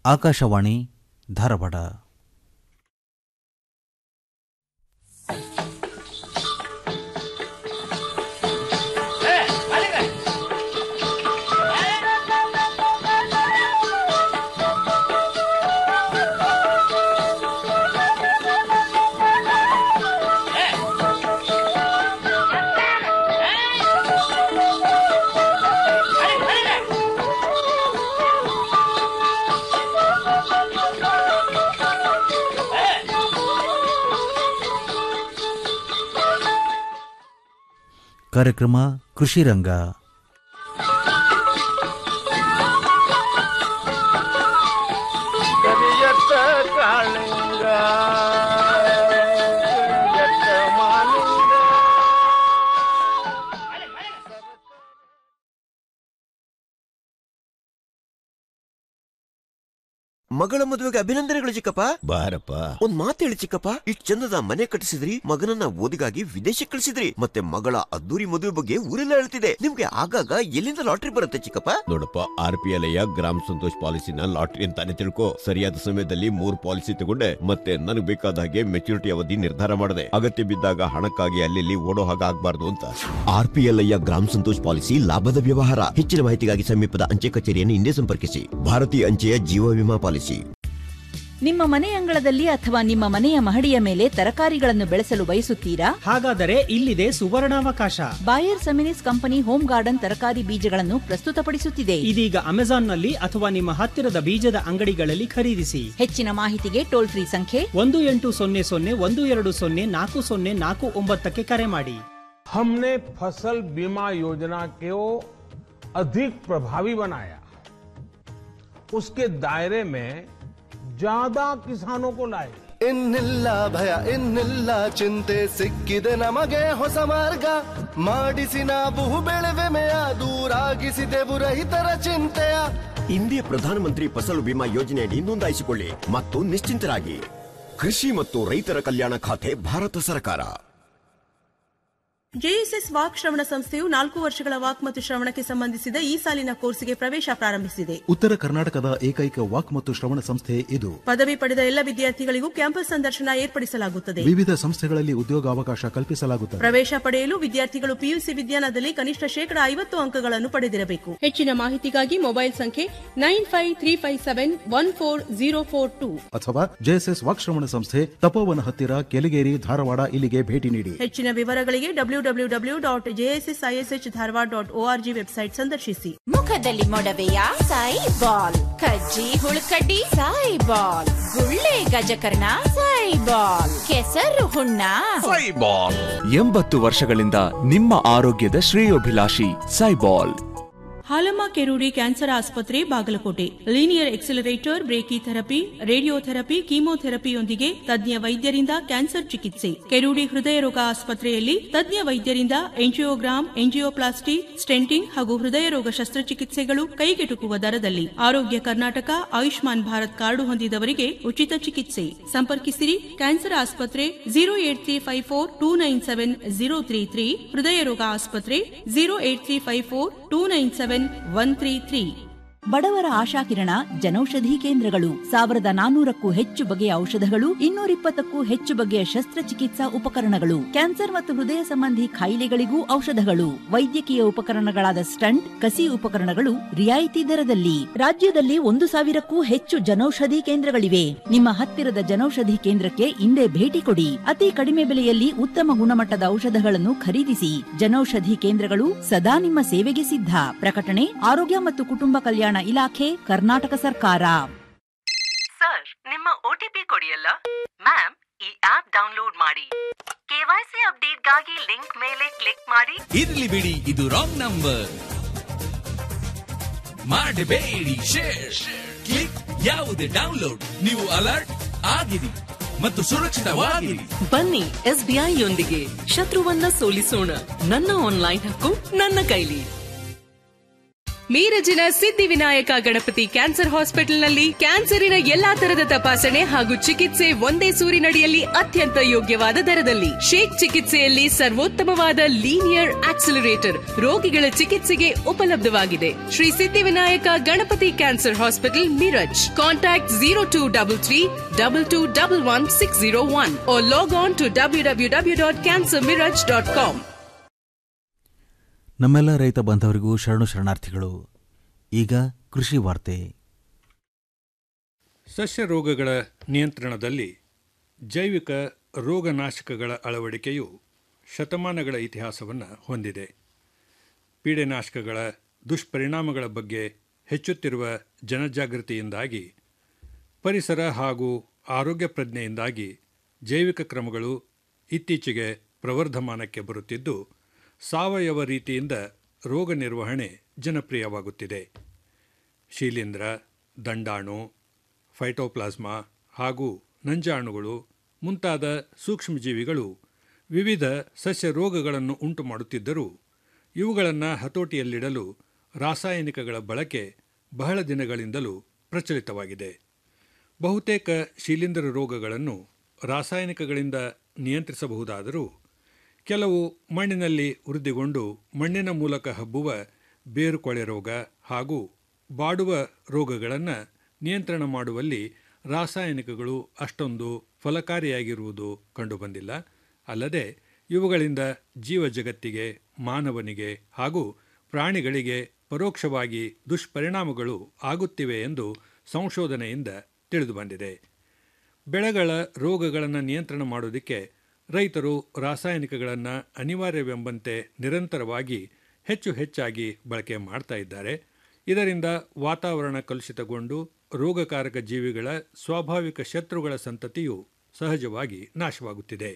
ಆಕಾಶವಾಣಿ ಧಾರವಾಡ ಕಾರ್ಯಕ್ರಮ ಕೃಷಿ ರಂಗ ಕರಿಯತ್ತ ಕಾಳಿಂಗ ಕರಿಯತ್ತ ಮಾಲಿಂಗ ಮಗಳ ಮದುವೆಗೆ ಅಭಿನಂದನೆಗಳು ಚಿಕ್ಕಪ್ಪ ಬಾರಪ್ಪ ಒಂದ್ ಮಾತು ಹೇಳಿ ಚಿಕ್ಕಪ್ಪ ಇಷ್ಟ್ ಚಂದದ ಮನೆ ಕಟ್ಟಿಸಿದ್ರಿ ಮಗನನ್ನ ಓದಿಗಾಗಿ ವಿದೇಶಕ್ಕೆ ಕಳಿಸಿದ್ರಿ ಮತ್ತೆ ಮಗಳ ಅದ್ದೂರಿ ಮದುವೆ ಬಗ್ಗೆ ಊರೆಲ್ಲ ಹೇಳ್ತಿದೆ ನಿಮ್ಗೆ ಆಗಾಗ ಎಲ್ಲಿಂದ ಲಾಟ್ರಿ ಬರುತ್ತೆ ಚಿಕ್ಕಪ್ಪ ನೋಡಪ್ಪ ಆರ್ ಪಿ ಎಲ್ ಗ್ರಾಮ ಸಂತೋಷ್ ಪಾಲಿಸಿನ ಲಾಟ್ರಿ ಅಂತಾನೆ ತಿಳ್ಕೊ ಸರಿಯಾದ ಸಮಯದಲ್ಲಿ ಮೂರ್ ಪಾಲಿಸಿ ತಗೊಂಡೆ ಮತ್ತೆ ನನಗೆ ಬೇಕಾದ ಹಾಗೆ ಮೆಚುರಿಟಿ ಅವಧಿ ನಿರ್ಧಾರ ಮಾಡಿದೆ ಅಗತ್ಯ ಬಿದ್ದಾಗ ಹಣಕ್ಕಾಗಿ ಅಲ್ಲಿ ಓಡೋ ಹಾಗೆ ಆಗ್ಬಾರ್ದು ಅಂತ ಆರ್ ಪಿ ಎಲ್ ಗ್ರಾಮ ಸಂತೋಷ್ ಪಾಲಿಸಿ ಲಾಭದ ವ್ಯವಹಾರ ಹೆಚ್ಚಿನ ಮಾಹಿತಿಗಾಗಿ ಸಮೀಪದ ಅಂಚೆ ಕಚೇರಿಯನ್ನು ಹಿಂದೆ ಸಂಪರ್ಕಿಸಿ ಭಾರತೀಯ ಅಂಚೆಯ ಜೀವ ವಿಮಾ ಪಾಲಿಸಿ ನಿಮ್ಮ ಮನೆ ಅಂಗಳದಲ್ಲಿ ಅಥವಾ ನಿಮ್ಮ ಮನೆಯ ಮಹಡಿಯ ಮೇಲೆ ತರಕಾರಿಗಳನ್ನು ಬೆಳೆಸಲು ಬಯಸುತ್ತೀರಾ ಹಾಗಾದರೆ ಇಲ್ಲಿದೆ ಸುವರ್ಣಾವಕಾಶ Bayer Seminis company home garden ತರಕಾರಿ ಬೀಜಗಳನ್ನು ಪ್ರಸ್ತುತಪಡಿಸುತ್ತಿದೆ ಇದೀಗ ಅಮೆಜಾನ್ನಲ್ಲಿ ಅಥವಾ ನಿಮ್ಮ ಹತ್ತಿರದ ಬೀಜದ ಅಂಗಡಿಗಳಲ್ಲಿ ಖರೀದಿಸಿ ಹೆಚ್ಚಿನ ಮಾಹಿತಿಗೆ ಟೋಲ್ ಫ್ರೀ ಸಂಖ್ಯೆ ಒಂದು ಎಂಟು ಸೊನ್ನೆ ಸೊನ್ನೆ ಒಂದು ಎರಡು ಸೊನ್ನೆ ನಾಲ್ಕು ಸೊನ್ನೆ ನಾಲ್ಕು ಒಂಬತ್ತಕ್ಕೆ ಕರೆ ಮಾಡಿ हमने फसल बीमा योजना को अधिक प्रभावी बनाया उसके दायरे में ज्यादा किसानों को लाए ಇನ್ನಿಲ್ಲ ಭಯ ಇನ್ನಿಲ್ಲ ಚಿಂತೆ ಸಿಕ್ಕಿದೆ ನಮಗೆ ಹೊಸ ಮಾರ್ಗ ಮಾಡಿಸಿ ನಾವು ಬೆಳೆವೆಮೆಯ ದೂರಾಗಿಸಿದೆವು ರೈತರ ಚಿಂತೆಯ ಇಂದಿಯ ಪ್ರಧಾನಮಂತ್ರಿ ಫಸಲು ಬಿಮಾ ಯೋಜನೆಯಡಿ ನೋಂದಾಯಿಸಿಕೊಳ್ಳಿ ಮತ್ತು ನಿಶ್ಚಿಂತರಾಗಿ ಕೃಷಿ ಮತ್ತು ರೈತರ ಕಲ್ಯಾಣ ಖಾತೆ ಭಾರತ ಸರ್ಕಾರ ಜೆಎಸ್ಎಸ್ ವಾಕ್ ಶ್ರವಣ ಸಂಸ್ಥೆಯು ನಾಲ್ಕು ವರ್ಷಗಳ ವಾಕ್ ಮತ್ತು ಶ್ರವಣಕ್ಕೆ ಸಂಬಂಧಿಸಿದ ಈ ಸಾಲಿನ ಕೋರ್ಸ್ಗೆ ಪ್ರವೇಶ ಪ್ರಾರಂಭಿಸಿದೆ ಉತ್ತರ ಕರ್ನಾಟಕದ ಏಕೈಕ ವಾಕ್ ಮತ್ತು ಶ್ರವಣ ಸಂಸ್ಥೆ ಇದು ಪದವಿ ಪಡೆದ ಎಲ್ಲ ವಿದ್ಯಾರ್ಥಿಗಳಿಗೂ ಕ್ಯಾಂಪಸ್ ಸಂದರ್ಶನ ಏರ್ಪಡಿಸಲಾಗುತ್ತದೆ ವಿವಿಧ ಸಂಸ್ಥೆಗಳಲ್ಲಿ ಉದ್ಯೋಗಾವಕಾಶ ಕಲ್ಪಿಸಲಾಗುತ್ತದೆ ಪ್ರವೇಶ ಪಡೆಯಲು ವಿದ್ಯಾರ್ಥಿಗಳು ಪಿಯುಸಿ ವಿಜ್ಞಾನದಲ್ಲಿ ಕನಿಷ್ಠ ಶೇಕಡಾ ಐವತ್ತು ಅಂಕಗಳನ್ನು ಪಡೆದಿರಬೇಕು ಹೆಚ್ಚಿನ ಮಾಹಿತಿಗಾಗಿ ಮೊಬೈಲ್ ಸಂಖ್ಯೆ nine five three five seven one four zero four two ಅಥವಾ ಜೆಎಸ್ಎಸ್ ವಾಕ್ ಶ್ರವಣ ಸಂಸ್ಥೆ ತಪೋವನ ಹತ್ತಿರ ಕೆಲಿಗೇರಿ ಧಾರವಾಡ ಇಲ್ಲಿಗೆ ಭೇಟಿ ನೀಡಿ ಹೆಚ್ಚಿನ ವಿವರಗಳಿಗೆ W W W dot JSS ISH Dharwad dot ORG website ಸಂದರ್ಶಿಸಿ ಮುಖದಲ್ಲಿ ಮೊಡವೆಯ ಸಾಯಿ ಬಾಲ್ ಕಜ್ಜಿ ಹುಳುಕಡ್ಡಿ ಸಾಯಿ ಬಾಲ್ ಗುಳ್ಳೆ ಗಜಕರ್ಣ ಸಾಯಿ ಬಾಲ್ ಕೆಸರು ಹುಣ್ಣ ಎಂಬತ್ತು ವರ್ಷಗಳಿಂದ ನಿಮ್ಮ ಆರೋಗ್ಯದ ಶ್ರೇಯೋಭಿಲಾಷಿ ಸೈಬಾಲ್ ಹಾಲಮ್ಮ ಕೆರೂಡಿ ಕ್ಯಾನ್ಸರ್ ಆಸ್ಪತ್ರೆ Bagalkote linear accelerator brachytherapy radiotherapy ಕೀಮೋಥೆರಪಿಯೊಂದಿಗೆ ತಜ್ಞ ವೈದ್ಯರಿಂದ ಕ್ಯಾನ್ಸರ್ ಚಿಕಿತ್ಸೆ ಕೆರೂಡಿ ಹೃದಯ ರೋಗ ಆಸ್ಪತ್ರೆಯಲ್ಲಿ ತಜ್ಞ ವೈದ್ಯರಿಂದ ಎಂಜಿಯೋಗ್ರಾಮ್ ಎಂಜಿಯೋಪ್ಲಾಸ್ಟಿ ಸ್ಟೆಂಟಿಂಗ್ ಹಾಗೂ ಹೃದಯ ರೋಗ ಶಸ್ತ್ರಚಿಕಿತ್ಸೆಗಳು ಕೈಗೆಟುಕುವ ದರದಲ್ಲಿ ಆರೋಗ್ಯ ಕರ್ನಾಟಕ ಆಯುಷ್ಮಾನ್ ಭಾರತ್ ಕಾರ್ಡು ಹೊಂದಿದವರಿಗೆ ಉಚಿತ ಚಿಕಿತ್ಸೆ ಸಂಪರ್ಕಿಸಿರಿ ಕ್ಯಾನ್ಸರ್ ಆಸ್ಪತ್ರೆ zero eight three five four two nine seven zero three three ಹೃದಯ ರೋಗ ಆಸ್ಪತ್ರೆ zero eight three five four two nine seven one three three ಬಡವರ ಆಶಾಕಿರಣ ಜನೌಷಧಿ ಕೇಂದ್ರಗಳು ಸಾವಿರದ ನಾನೂರಕ್ಕೂ ಹೆಚ್ಚು ಬಗೆಯ ಔಷಧಗಳು ಇನ್ನೂರಿಪ್ಪತ್ತಕ್ಕೂ ಹೆಚ್ಚು ಬಗೆಯ ಶಸ್ತ್ರಚಿಕಿತ್ಸಾ ಉಪಕರಣಗಳು ಕ್ಯಾನ್ಸರ್ ಮತ್ತು ಹೃದಯ ಸಂಬಂಧಿ ಕಾಯಿಲೆಗಳಿಗೂ ಔಷಧಗಳು ವೈದ್ಯಕೀಯ ಉಪಕರಣಗಳಾದ ಸ್ಟಂಟ್ ಕಸಿ ಉಪಕರಣಗಳು ರಿಯಾಯಿತಿ ದರದಲ್ಲಿ ರಾಜ್ಯದಲ್ಲಿ ಒಂದು ಸಾವಿರಕ್ಕೂ ಹೆಚ್ಚು ಜನೌಷಧಿ ಕೇಂದ್ರಗಳಿವೆ ನಿಮ್ಮ ಹತ್ತಿರದ ಜನೌಷಧಿ ಕೇಂದ್ರಕ್ಕೆ ಇಂದೇ ಭೇಟಿ ಕೊಡಿ ಅತಿ ಕಡಿಮೆ ಬೆಲೆಯಲ್ಲಿ ಉತ್ತಮ ಗುಣಮಟ್ಟದ ಔಷಧಗಳನ್ನು ಖರೀದಿಸಿ ಜನೌಷಧಿ ಕೇಂದ್ರಗಳು ಸದಾ ನಿಮ್ಮ ಸೇವೆಗೆ ಸಿದ್ಧ ಪ್ರಕಟಣೆ ಆರೋಗ್ಯ ಮತ್ತು ಕುಟುಂಬ ಕಲ್ಯಾಣ ಇಲಾಖೆ ಕರ್ನಾಟಕ ಸರ್ಕಾರ ಸರ್ ನಿಮ್ಮ ಒಟಿಪಿ ಕೊಡಿಯಲ್ಲ ಮ್ಯಾಮ್ ಈ ಆಪ್ ಡೌನ್ಲೋಡ್ ಮಾಡಿ ಕೆವೈಸಿ ಅಪ್ಡೇಟ್ಗಾಗಿ ಲಿಂಕ್ ಮೇಲೆ ಕ್ಲಿಕ್ ಮಾಡಿ ಇರ್ಲಿ ಬಿಡಿ ಇದು ರಾಂಗ್ ನಂಬರ್ ಮಾಡಬೇಡಿ ಶೇರ್ ಕ್ಲಿಕ್ ಯಾವುದೇ ಡೌನ್ಲೋಡ್ ನೀವು ಅಲರ್ಟ್ ಆಗಿರಿ ಮತ್ತು ಸುರಕ್ಷಿತವಾಗಿರಿ ಬನ್ನಿ ಎಸ್ಬಿಐ ಯೊಂದಿಗೆ ಶತ್ರುವನ್ನ ಸೋಲಿಸೋಣ ನನ್ನ ಆನ್ಲೈನ್ ಹಕ್ಕು ನನ್ನ ಕೈಲಿ ಮೀರಜಿನ ಸಿದ್ಧಿವಿನಾಯಕ ಗಣಪತಿ ಕ್ಯಾನ್ಸರ್ ಹಾಸ್ಪಿಟಲ್ನಲ್ಲಿ ಕ್ಯಾನ್ಸರಿನ ಎಲ್ಲಾ ತರದ ತಪಾಸಣೆ ಹಾಗೂ ಚಿಕಿತ್ಸೆ ಒಂದೇ ಸೂರಿನಡಿಯಲ್ಲಿ ಅತ್ಯಂತ ಯೋಗ್ಯವಾದ ದರದಲ್ಲಿ ಶೇಕ್ ಚಿಕಿತ್ಸೆಯಲ್ಲಿ ಸರ್ವೋತ್ತಮವಾದ ಲೀನಿಯರ್ ಆಕ್ಸಿಲರೇಟರ್ ರೋಗಿಗಳ ಚಿಕಿತ್ಸೆಗೆ ಉಪಲಬ್ಧವಾಗಿದೆ Shri Siddhivinayak Ganapati cancer hospital Miraj contact zero two double three double two double one six zero one log on to W W W dot cancer Miraj dot com ನಮ್ಮೆಲ್ಲ ರೈತ ಬಾಂಧವರಿಗೂ ಶರಣು ಶರಣಾರ್ಥಿಗಳು ಈಗ ಕೃಷಿ ವಾರ್ತೆ ಸಸ್ಯ ರೋಗಗಳ ನಿಯಂತ್ರಣದಲ್ಲಿ ಜೈವಿಕ ರೋಗನಾಶಕಗಳ ಅಳವಡಿಕೆಯು ಶತಮಾನಗಳ ಇತಿಹಾಸವನ್ನು ಹೊಂದಿದೆ ಪೀಡೆನಾಶಕಗಳ ದುಷ್ಪರಿಣಾಮಗಳ ಬಗ್ಗೆ ಹೆಚ್ಚುತ್ತಿರುವ ಜನಜಾಗೃತಿಯಿಂದಾಗಿ ಪರಿಸರ ಹಾಗೂ ಆರೋಗ್ಯ ಪ್ರಜ್ಞೆಯಿಂದಾಗಿ ಜೈವಿಕ ಕ್ರಮಗಳು ಇತ್ತೀಚೆಗೆ ಪ್ರವರ್ಧಮಾನಕ್ಕೆ ಬರುತ್ತಿದ್ದು ಸಾವಯವ ರೀತಿಯಿಂದ ರೋಗ ನಿರ್ವಹಣೆ ಜನಪ್ರಿಯವಾಗುತ್ತಿದೆ ಶೀಲೀಂಧ್ರ ದಂಡಾಣು ಫೈಟೋಪ್ಲಾಸ್ಮಾ ಹಾಗೂ ನಂಜಾಣುಗಳು ಮುಂತಾದ ಸೂಕ್ಷ್ಮಜೀವಿಗಳು ವಿವಿಧ ಸಸ್ಯ ರೋಗಗಳನ್ನು ಉಂಟು ಮಾಡುತ್ತಿದ್ದರೂ ಇವುಗಳನ್ನು ಹತೋಟಿಯಲ್ಲಿಡಲು ರಾಸಾಯನಿಕಗಳ ಬಳಕೆ ಬಹಳ ದಿನಗಳಿಂದಲೂ ಪ್ರಚಲಿತವಾಗಿದೆ ಬಹುತೇಕ ಶೀಲೀಂಧ್ರ ರೋಗಗಳನ್ನು ರಾಸಾಯನಿಕಗಳಿಂದ ನಿಯಂತ್ರಿಸಬಹುದಾದರೂ ಕೆಲವು ಮಣ್ಣಿನಲ್ಲಿ ವೃದ್ಧಿಗೊಂಡು ಮಣ್ಣಿನ ಮೂಲಕ ಹಬ್ಬುವ ಬೇರುಕೊಳೆ ರೋಗ ಹಾಗೂ ಬಾಡುವ ರೋಗಗಳನ್ನು ನಿಯಂತ್ರಣ ಮಾಡುವಲ್ಲಿ ರಾಸಾಯನಿಕಗಳು ಅಷ್ಟೊಂದು ಫಲಕಾರಿಯಾಗಿರುವುದು ಕಂಡುಬಂದಿಲ್ಲ ಅಲ್ಲದೆ ಇವುಗಳಿಂದ ಜೀವ ಜಗತ್ತಿಗೆ ಮಾನವನಿಗೆ ಹಾಗೂ ಪ್ರಾಣಿಗಳಿಗೆ ಪರೋಕ್ಷವಾಗಿ ದುಷ್ಪರಿಣಾಮಗಳು ಆಗುತ್ತಿವೆ ಎಂದು ಸಂಶೋಧನೆಯಿಂದ ತಿಳಿದುಬಂದಿದೆ ಬೆಳೆಗಳ ರೋಗಗಳನ್ನು ನಿಯಂತ್ರಣ ಮಾಡೋದಕ್ಕೆ ರೈತರು ರಾಸಾಯನಿಕಗಳನ್ನು ಅನಿವಾರ್ಯವೆಂಬಂತೆ ನಿರಂತರವಾಗಿ ಹೆಚ್ಚು ಹೆಚ್ಚಾಗಿ ಬಳಕೆ ಮಾಡ್ತಾ ಇದ್ದಾರೆ ಇದರಿಂದ ವಾತಾವರಣ ಕಲುಷಿತಗೊಂಡು ರೋಗಕಾರಕ ಜೀವಿಗಳ ಸ್ವಾಭಾವಿಕ ಶತ್ರುಗಳ ಸಂತತಿಯು ಸಹಜವಾಗಿ ನಾಶವಾಗುತ್ತಿದೆ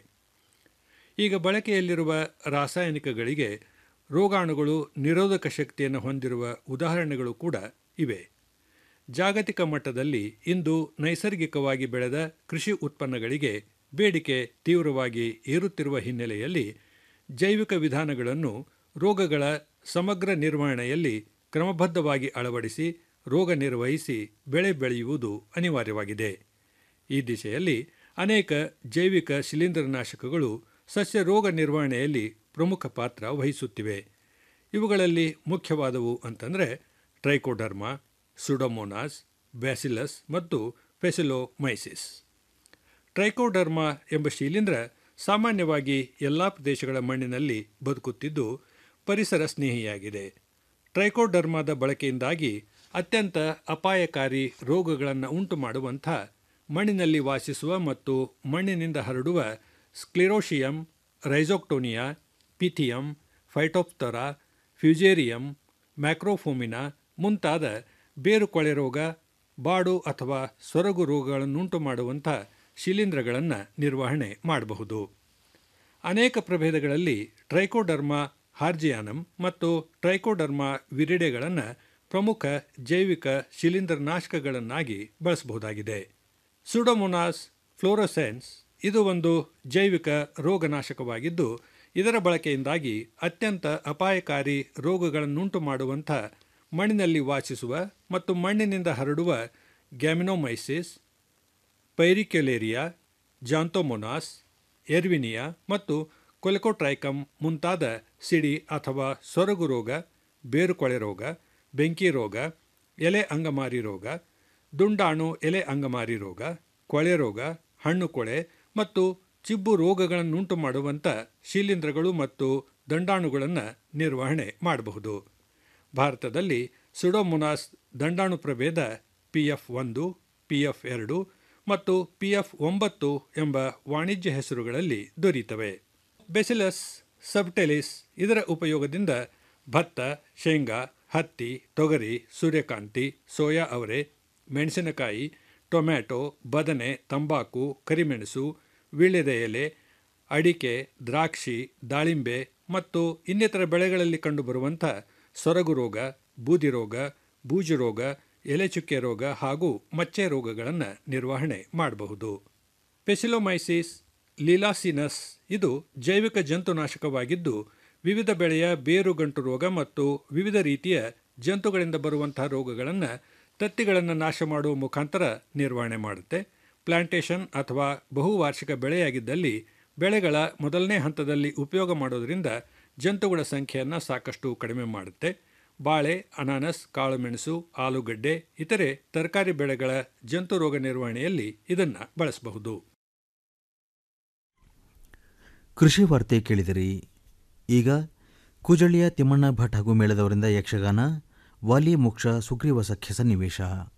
ಈಗ ಬಳಕೆಯಲ್ಲಿರುವ ರಾಸಾಯನಿಕಗಳಿಗೆ ರೋಗಾಣುಗಳು ನಿರೋಧಕ ಶಕ್ತಿಯನ್ನು ಹೊಂದಿರುವ ಉದಾಹರಣೆಗಳು ಕೂಡ ಇವೆ ಜಾಗತಿಕ ಮಟ್ಟದಲ್ಲಿ ಇಂದು ನೈಸರ್ಗಿಕವಾಗಿ ಬೆಳೆದ ಕೃಷಿ ಉತ್ಪನ್ನಗಳಿಗೆ ಬೇಡಿಕೆ ತೀವ್ರವಾಗಿ ಏರುತ್ತಿರುವ ಹಿನ್ನೆಲೆಯಲ್ಲಿ ಜೈವಿಕ ವಿಧಾನಗಳನ್ನು ರೋಗಗಳ ಸಮಗ್ರ ನಿರ್ವಹಣೆಯಲ್ಲಿ ಕ್ರಮಬದ್ಧವಾಗಿ ಅಳವಡಿಸಿ ರೋಗ ನಿರ್ವಹಿಸಿ ಬೆಳೆ ಬೆಳೆಯುವುದು ಅನಿವಾರ್ಯವಾಗಿದೆ ಈ ದಿಶೆಯಲ್ಲಿ ಅನೇಕ ಜೈವಿಕ ಶಿಲೀಂಧ್ರನಾಶಕಗಳು ಸಸ್ಯ ರೋಗ ನಿರ್ವಹಣೆಯಲ್ಲಿ ಪ್ರಮುಖ ಪಾತ್ರ ವಹಿಸುತ್ತಿವೆ ಇವುಗಳಲ್ಲಿ ಮುಖ್ಯವಾದವು ಅಂತಂದರೆ ಟ್ರೈಕೋಡರ್ಮಾ ಸುಡೋಮೋನಾಸ್ ಬ್ಯಾಸಿಲಸ್ ಮತ್ತು ಫೆಸಿಲೋಮೈಸಿಸ್ ಟ್ರೈಕೋಡರ್ಮಾ ಎಂಬ ಶಿಲೀಂಧ್ರ ಸಾಮಾನ್ಯವಾಗಿ ಎಲ್ಲ ಪ್ರದೇಶಗಳ ಮಣ್ಣಿನಲ್ಲಿ ಬದುಕುತ್ತಿದ್ದು ಪರಿಸರ ಸ್ನೇಹಿಯಾಗಿದೆ ಟ್ರೈಕೋಡರ್ಮಾದ ಬಳಕೆಯಿಂದಾಗಿ ಅತ್ಯಂತ ಅಪಾಯಕಾರಿ ರೋಗಗಳನ್ನು ಉಂಟು ಮಾಡುವಂಥ ಮಣ್ಣಿನಲ್ಲಿ ವಾಸಿಸುವ ಮತ್ತು ಮಣ್ಣಿನಿಂದ ಹರಡುವ sclerotium rhizoctonia pythium phytophthora fusarium macrophomina ಮುಂತಾದ ಬೇರುಕೊಳೆ ರೋಗ ಬಾಡು ಅಥವಾ ಸೊರಗು ರೋಗಗಳನ್ನುಂಟು ಮಾಡುವಂಥ ಶಿಲೀಂಧ್ರಗಳನ್ನು ನಿರ್ವಹಣೆ ಮಾಡಬಹುದು ಅನೇಕ ಪ್ರಭೇದಗಳಲ್ಲಿ ಟ್ರೈಕೋಡರ್ಮಾ ಹಾರ್ಜಿಯಾನಮ್ ಮತ್ತು ಟ್ರೈಕೋಡರ್ಮಾ ವಿರಿಡೆಗಳನ್ನು ಪ್ರಮುಖ ಜೈವಿಕ ಶಿಲೀಂಧ್ರನಾಶಕಗಳನ್ನಾಗಿ ಬಳಸಬಹುದಾಗಿದೆ ಸುಡೋಮೊನಾಸ್ ಫ್ಲೋರೋಸೆನ್ಸ್ ಇದು ಒಂದು ಜೈವಿಕ ರೋಗನಾಶಕವಾಗಿದ್ದು ಇದರ ಬಳಕೆಯಿಂದಾಗಿ ಅತ್ಯಂತ ಅಪಾಯಕಾರಿ ರೋಗಗಳನ್ನುಂಟು ಮಾಡುವಂಥ ಮಣ್ಣಿನಲ್ಲಿ ವಾಸಿಸುವ ಮತ್ತು ಮಣ್ಣಿನಿಂದ ಹರಡುವ ಗ್ಯಾಮಿನೋಮೈಸಿಸ್ ಪೈರಿಕ್ಯುಲೇರಿಯಾ ಜಾಂತೋಮೊನಾಸ್ ಎರ್ವಿನಿಯಾ ಮತ್ತು ಕೊಲೆಕೋಟ್ರೈಕಮ್ ಮುಂತಾದ ಸಿಡಿ ಅಥವಾ ಸೊರಗು ರೋಗ ಬೇರುಕೊಳೆ ರೋಗ ಬೆಂಕಿ ರೋಗ ಎಲೆ ಅಂಗಮಾರಿ ರೋಗ ದುಂಡಾಣು ಎಲೆ ಅಂಗಮಾರಿ ರೋಗ ಕೊಳೆ ರೋಗ ಹಣ್ಣು ಕೊಳೆ ಮತ್ತು ಚಿಬ್ಬು ರೋಗಗಳನ್ನುಂಟು ಮಾಡುವಂಥ ಶಿಲೀಂಧ್ರಗಳು ಮತ್ತು ದಂಡಾಣುಗಳನ್ನು ನಿರ್ವಹಣೆ ಮಾಡಬಹುದು ಭಾರತದಲ್ಲಿ ಸುಡೋಮೊನಾಸ್ ದಂಡಾಣು ಪ್ರಭೇದ ಪಿ ಎಫ್ ಒಂದು ಪಿ ಎಫ್ ಎರಡು ಮತ್ತು ಪಿ ಎಫ್ ಒಂಬತ್ತು ಎಂಬ ವಾಣಿಜ್ಯ ಹೆಸರುಗಳಲ್ಲಿ ದೊರೆಯುತ್ತವೆ ಬೆಸಿಲಸ್ ಸಬ್ಟೆಲಿಸ್ ಇದರ ಉಪಯೋಗದಿಂದ ಭತ್ತ ಶೇಂಗಾ ಹತ್ತಿ ತೊಗರಿ ಸೂರ್ಯಕಾಂತಿ ಸೋಯಾ ಅವರೆ ಮೆಣಸಿನಕಾಯಿ ಟೊಮ್ಯಾಟೊ ಬದನೆ ತಂಬಾಕು ಕರಿಮೆಣಸು ವೀಳ್ಯದ ಎಲೆ ಅಡಿಕೆ ದ್ರಾಕ್ಷಿ ದಾಳಿಂಬೆ ಮತ್ತು ಇನ್ನಿತರ ಬೆಳೆಗಳಲ್ಲಿ ಕಂಡುಬರುವಂಥ ಸೊರಗು ರೋಗ ಬೂದಿ ರೋಗ ಬೂಜು ರೋಗ ಎಲೆಚುಕ್ಕೆ ರೋಗ ಹಾಗೂ ಮಚ್ಚೆ ರೋಗಗಳನ್ನು ನಿರ್ವಹಣೆ ಮಾಡಬಹುದು ಪೆಸಿಲೋಮೈಸಿಸ್ ಲೀಲಾಸಿನಸ್ ಇದು ಜೈವಿಕ ಜಂತುನಾಶಕವಾಗಿದ್ದು ವಿವಿಧ ಬೆಳೆಯ ಬೇರುಗಂಟು ರೋಗ ಮತ್ತು ವಿವಿಧ ರೀತಿಯ ಜಂತುಗಳಿಂದ ಬರುವಂತಹ ರೋಗಗಳನ್ನು ತತ್ತಿಗಳನ್ನು ನಾಶ ಮಾಡುವ ಮುಖಾಂತರ ನಿರ್ವಹಣೆ ಮಾಡುತ್ತೆ ಪ್ಲಾಂಟೇಷನ್ ಅಥವಾ ಬಹುವಾರ್ಷಿಕ ಬೆಳೆಯಾಗಿದ್ದಲ್ಲಿ ಬೆಳೆಗಳ ಮೊದಲನೇ ಹಂತದಲ್ಲಿ ಉಪಯೋಗ ಮಾಡೋದರಿಂದ ಜಂತುಗಳ ಸಂಖ್ಯೆಯನ್ನು ಸಾಕಷ್ಟು ಕಡಿಮೆ ಮಾಡುತ್ತೆ ಬಾಳೆ ಅನಾನಸ್ ಕಾಳುಮೆಣಸು ಆಲೂಗಡ್ಡೆ ಇತರೆ ತರಕಾರಿ ಬೆಳೆಗಳ ಜಂತು ರೋಗ ನಿರ್ವಹಣೆಯಲ್ಲಿ ಇದನ್ನು ಬಳಸಬಹುದು ಕೃಷಿ ವಾರ್ತೆ ಕೇಳಿದಿರಿ ಈಗ ಕುಜಳಿಯ ತಿಮ್ಮಣ್ಣ ಭಟ್ ಹಾಗೂ ಮೇಳದವರಿಂದ ಯಕ್ಷಗಾನ ವಾಲಿ ಮೋಕ್ಷ ಸುಗ್ರೀವ ಸಖ್ಯ ಸನ್ನಿವೇಶ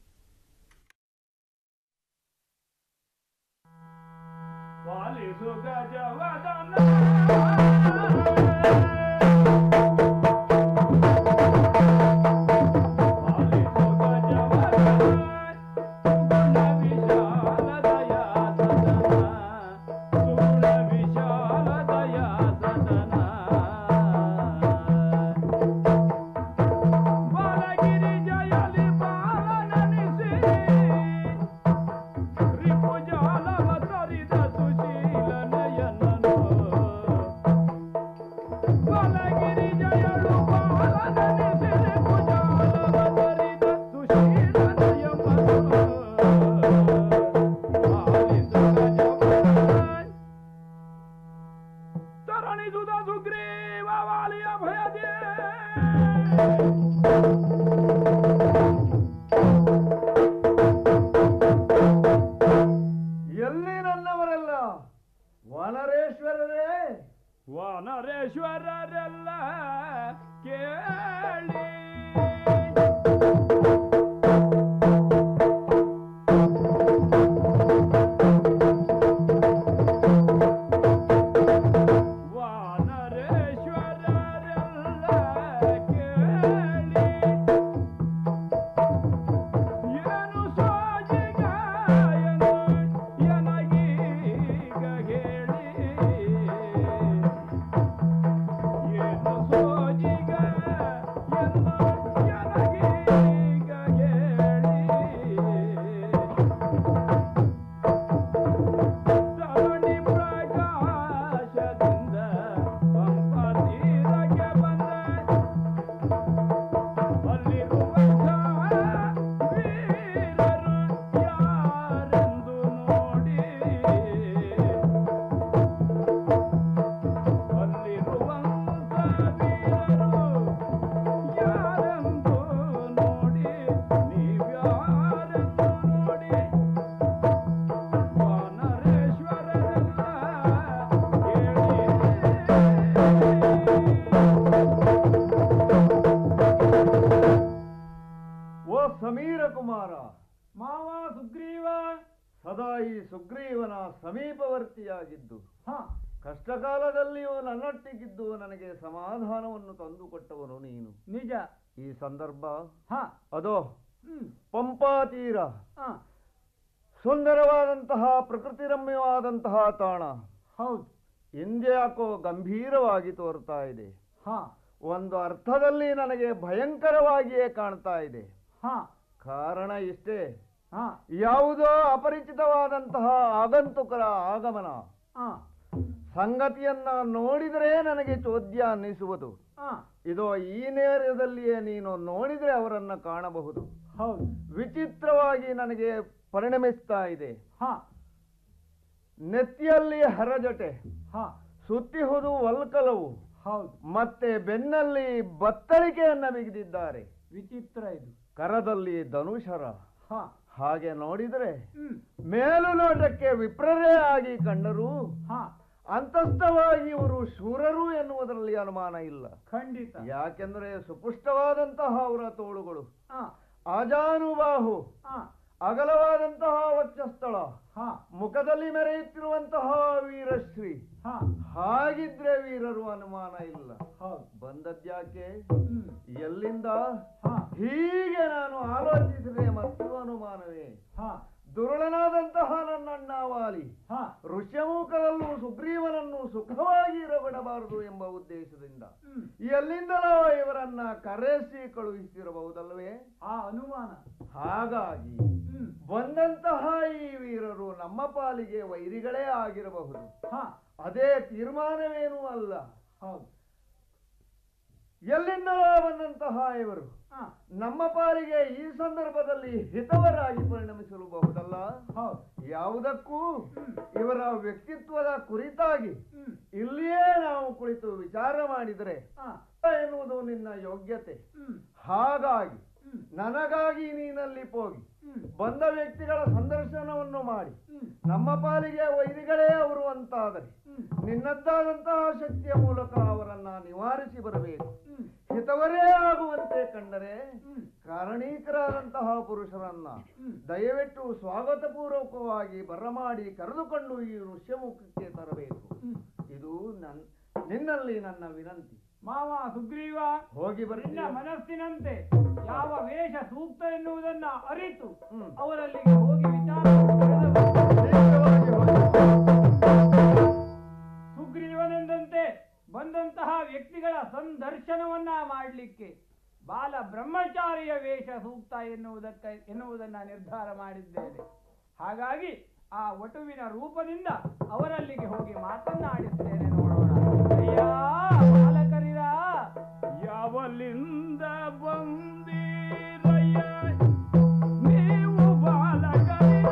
ಎಲ್ಲಿ ನನ್ನವರೆಲ್ಲ ವನರೇಶ್ವರರೇ ವನರೇಶ್ವರರೆಲ್ಲ ಕೇಳಿ ಓ ಸಮೀರ ಕುಮಾರ ಮಾವ ಸುಗ್ರೀವ ಸದಾ ಈ ಸುಗ್ರೀವನ ಸಮೀಪವರ್ತಿಯಾಗಿದ್ದು ಕಷ್ಟಕಾಲದಲ್ಲಿಯೂ ನನ್ನೊಟ್ಟಿಗಿದ್ದು ನನಗೆ ಸಮಾಧಾನವನ್ನು ತಂದುಕೊಟ್ಟವನು ನೀನು ನಿಜ ಈ ಸಂದರ್ಭ ಅದೋ ಪಂಪಾ ತೀರ ಸುಂದರವಾದಂತಹ ಪ್ರಕೃತಿ ರಮ್ಯವಾದಂತಹ ತಾಣ ಹೌದು ಯಾಕೋ ಗಂಭೀರವಾಗಿ ತೋರ್ತಾ ಇದೆ ಒಂದು ಅರ್ಥದಲ್ಲಿ ನನಗೆ ಭಯಂಕರವಾಗಿಯೇ ಕಾಣ್ತಾ ಇದೆ ಕಾರಣ ಇಷ್ಟೇ ಯಾವುದೋ ಅಪರಿಚಿತವಾದಂತಹ ಆಗಂತುಕರ ಆಗಮನ ಸಂಗತಿಯನ್ನ ನೋಡಿದರೆ ನನಗೆ ಚೋದ್ಯ ಅನ್ನಿಸುವುದು ಇದೋ ಈ ನೇರದಲ್ಲಿಯೇ ನೀನು ನೋಡಿದರೆ ಅವರನ್ನ ಕಾಣಬಹುದು ವಿಚಿತ್ರವಾಗಿ ನನಗೆ ಪರಿಣಮಿಸ್ತಾ ಇದೆ ನೆತ್ತಿಯಲ್ಲಿ ಹರಜಟೆ ಸುತ್ತಿಹುದು ವಲ್ಕಲವು ಮತ್ತೆ ಬೆನ್ನಲ್ಲಿ ಬತ್ತಳಿಕೆಯನ್ನ ಬಿಗಿದಿದ್ದಾರೆ ವಿಚಿತ್ರ ಇದು ಕರದಲ್ಲಿ ಧನುಷರ ಹಾಗೆ ನೋಡಿದರೆ ಮೇಲು ನೋಟಕ್ಕೆ ವಿಪ್ರರೇ ಆಗಿ ಕಂಡರೂ ಅಂತಸ್ಥವಾಗಿ ಇವರು ಶೂರರು ಎನ್ನುವುದರಲ್ಲಿ ಅನುಮಾನ ಇಲ್ಲ ಖಂಡಿತ ಯಾಕೆಂದ್ರೆ ಸುಪುಷ್ಟವಾದಂತಹ ಅವರ ತೋಳುಗಳು ಆಜಾನುಬಾಹು ಅಗಲವಾದಂತಹ ವಕ್ಷಸ್ಥಳ ಮುಖದಲ್ಲಿ ಮೆರೆಯುತ್ತಿರುವಂತಹ ವೀರಶ್ರೀ ಹಾಗಿದ್ರೆ ವೀರರು ಅನುಮಾನ ಇಲ್ಲ ಬಂದದ್ಯಾಕೆ ಎಲ್ಲಿಂದ ಹೀಗೆ ನಾನು ಆಲೋಚಿಸಿದೆ ಮತ್ತು ಅನುಮಾನವೇ ದುರುಳನಾದಂತಹ ನನ್ನಣ್ಣ ವಾಲಿ ಋಷ್ಯಮುಖದಲ್ಲೂ ಸುಗ್ರೀವನನ್ನು ಸುಖವಾಗಿ ಇರಬಿಡಬಾರದು ಎಂಬ ಉದ್ದೇಶದಿಂದ ಎಲ್ಲಿಂದಲೋ ಇವರನ್ನ ಕರೆಸಿ ಕಳುಹಿಸಿರಬಹುದಲ್ಲವೇ ಆ ಅನುಮಾನ ಹಾಗಾಗಿ ಬಂದಂತಹ ಈ ವೀರರು ನಮ್ಮ ಪಾಲಿಗೆ ವೈರಿಗಳೇ ಆಗಿರಬಹುದು ಅದೇ ತೀರ್ಮಾನವೇನೂ ಅಲ್ಲ ಎಲ್ಲಿಂದಲೋ ಬಂದಂತಹ ಇವರು ನಮ್ಮ ಪಾಲಿಗೆ ಈ ಸಂದರ್ಭದಲ್ಲಿ ಹಿತವರಾಗಿ ಪರಿಣಮಿಸಲು ಬಹುದಲ್ಲ ಯಾವುದಕ್ಕೂ ಇವರ ವ್ಯಕ್ತಿತ್ವದ ಕುರಿತಾಗಿ ಇಲ್ಲಿಯೇ ನಾವು ಕುಳಿತು ವಿಚಾರ ಮಾಡಿದರೆ ಎನ್ನುವುದು ನಿನ್ನ ಯೋಗ್ಯತೆ ಹಾಗಾಗಿ ನನಗಾಗಿ ನೀನಲ್ಲಿ ಹೋಗಿ ಬಂದ ವ್ಯಕ್ತಿಗಳ ಸಂದರ್ಶನವನ್ನು ಮಾಡಿ ನಮ್ಮ ಪಾಲಿಗೆ ವೈರಿಗಳೇ ಅವರು ಅಂತಾದರೆ ನಿನ್ನದ್ದಾದಂತಹ ಶಕ್ತಿಯ ಮೂಲಕ ಅವರನ್ನ ನಿವಾರಿಸಿ ಬರಬೇಕು ಹಿತವರೇ ಆಗುವಂತೆ ಕಂಡರೆ ಕಾರಣೀಕರಾದಂತಹ ಪುರುಷರನ್ನ ದಯವಿಟ್ಟು ಸ್ವಾಗತ ಪೂರ್ವಕವಾಗಿ ಬರಮಾಡಿ ಕರೆದುಕೊಂಡು ಈ ಋಷ್ಯಮುಖಕ್ಕೆ ತರಬೇಕು ಇದು ನನ್ ನಿನ್ನಲ್ಲಿ ನನ್ನ ವಿನಂತಿ ಮಾವ ಸುಗ್ರೀವ ಹೋಗಿ ಬರ್ತೀನಿ. ನಿನ್ನ ಮನಸ್ಸಿನಂತೆ ಯಾವ ವೇಷ ಸೂಕ್ತ ಎನ್ನುವುದನ್ನ ಅರಿತು ಅವರಲ್ಲಿಗೆ ಹೋಗಿ ವಿಚಾರ ಸುಗ್ರೀವನೆಂದಂತೆ ಬಂದಂತಹ ವ್ಯಕ್ತಿಗಳ ಸಂದರ್ಶನವನ್ನ ಮಾಡಲಿಕ್ಕೆ ಬಾಲ ಬ್ರಹ್ಮಚಾರಿಯ ವೇಷ ಸೂಕ್ತ ಎನ್ನುವುದಕ್ಕೆ ಎನ್ನುವುದನ್ನ ನಿರ್ಧಾರ ಮಾಡಿದ್ದೇನೆ ಹಾಗಾಗಿ ಆ ವಟುವಿನ ರೂಪದಿಂದ ಅವರಲ್ಲಿಗೆ ಹೋಗಿ ಮಾತನ್ನಾಡಿಸ್ತೇನೆ ನೋಡೋಣ ಅಯ್ಯ ಬಾಲಕರಿರ ಯಾವಲ್ಲಿಂದ ಬಂದಿರಯ್ಯ ನೀವು ಬಾಲಕರಿರ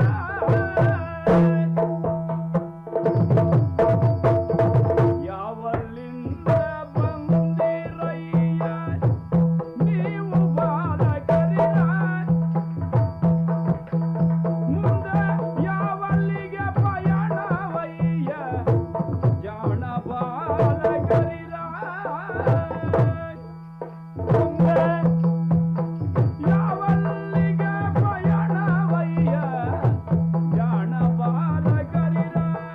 ಯಾವಲ್ಲಿಂದ ಬಂದಿರಯ್ಯ ನೀವು ಬಾಲಕರಿರ ಮುಂದೆ ಯಾವಲ್ಲಿಗೆ ಪಯಣವಯ್ಯ ಜಾಣ ಬಾಲಕರಿರ ಮುಂದೆ ಯಾವಲ್ಲಿಗೆ ಪಯಣವಯ್ಯ ಜಾಣ ಬಾಲಕರಿರ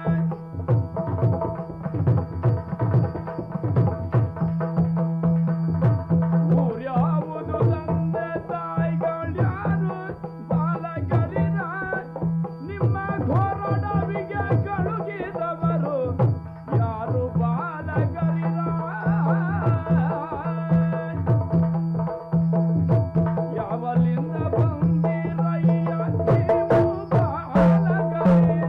ಊರ್ಯಾವುದು ತಂದೆ ತಾಯಿಗಳ್ಯಾರು ಬಾಲಕರಿರ ನಿಮ್ಮ ಘೋರಡವಿಗೆ ಕಳುಗಿದವರು ಯಾರು ಬಾಲಕರಿರ ಯಾವಲಿಂದ ಬಂದಿರಯ್ಯ ನೀವು ಬಾಲಕರಿರ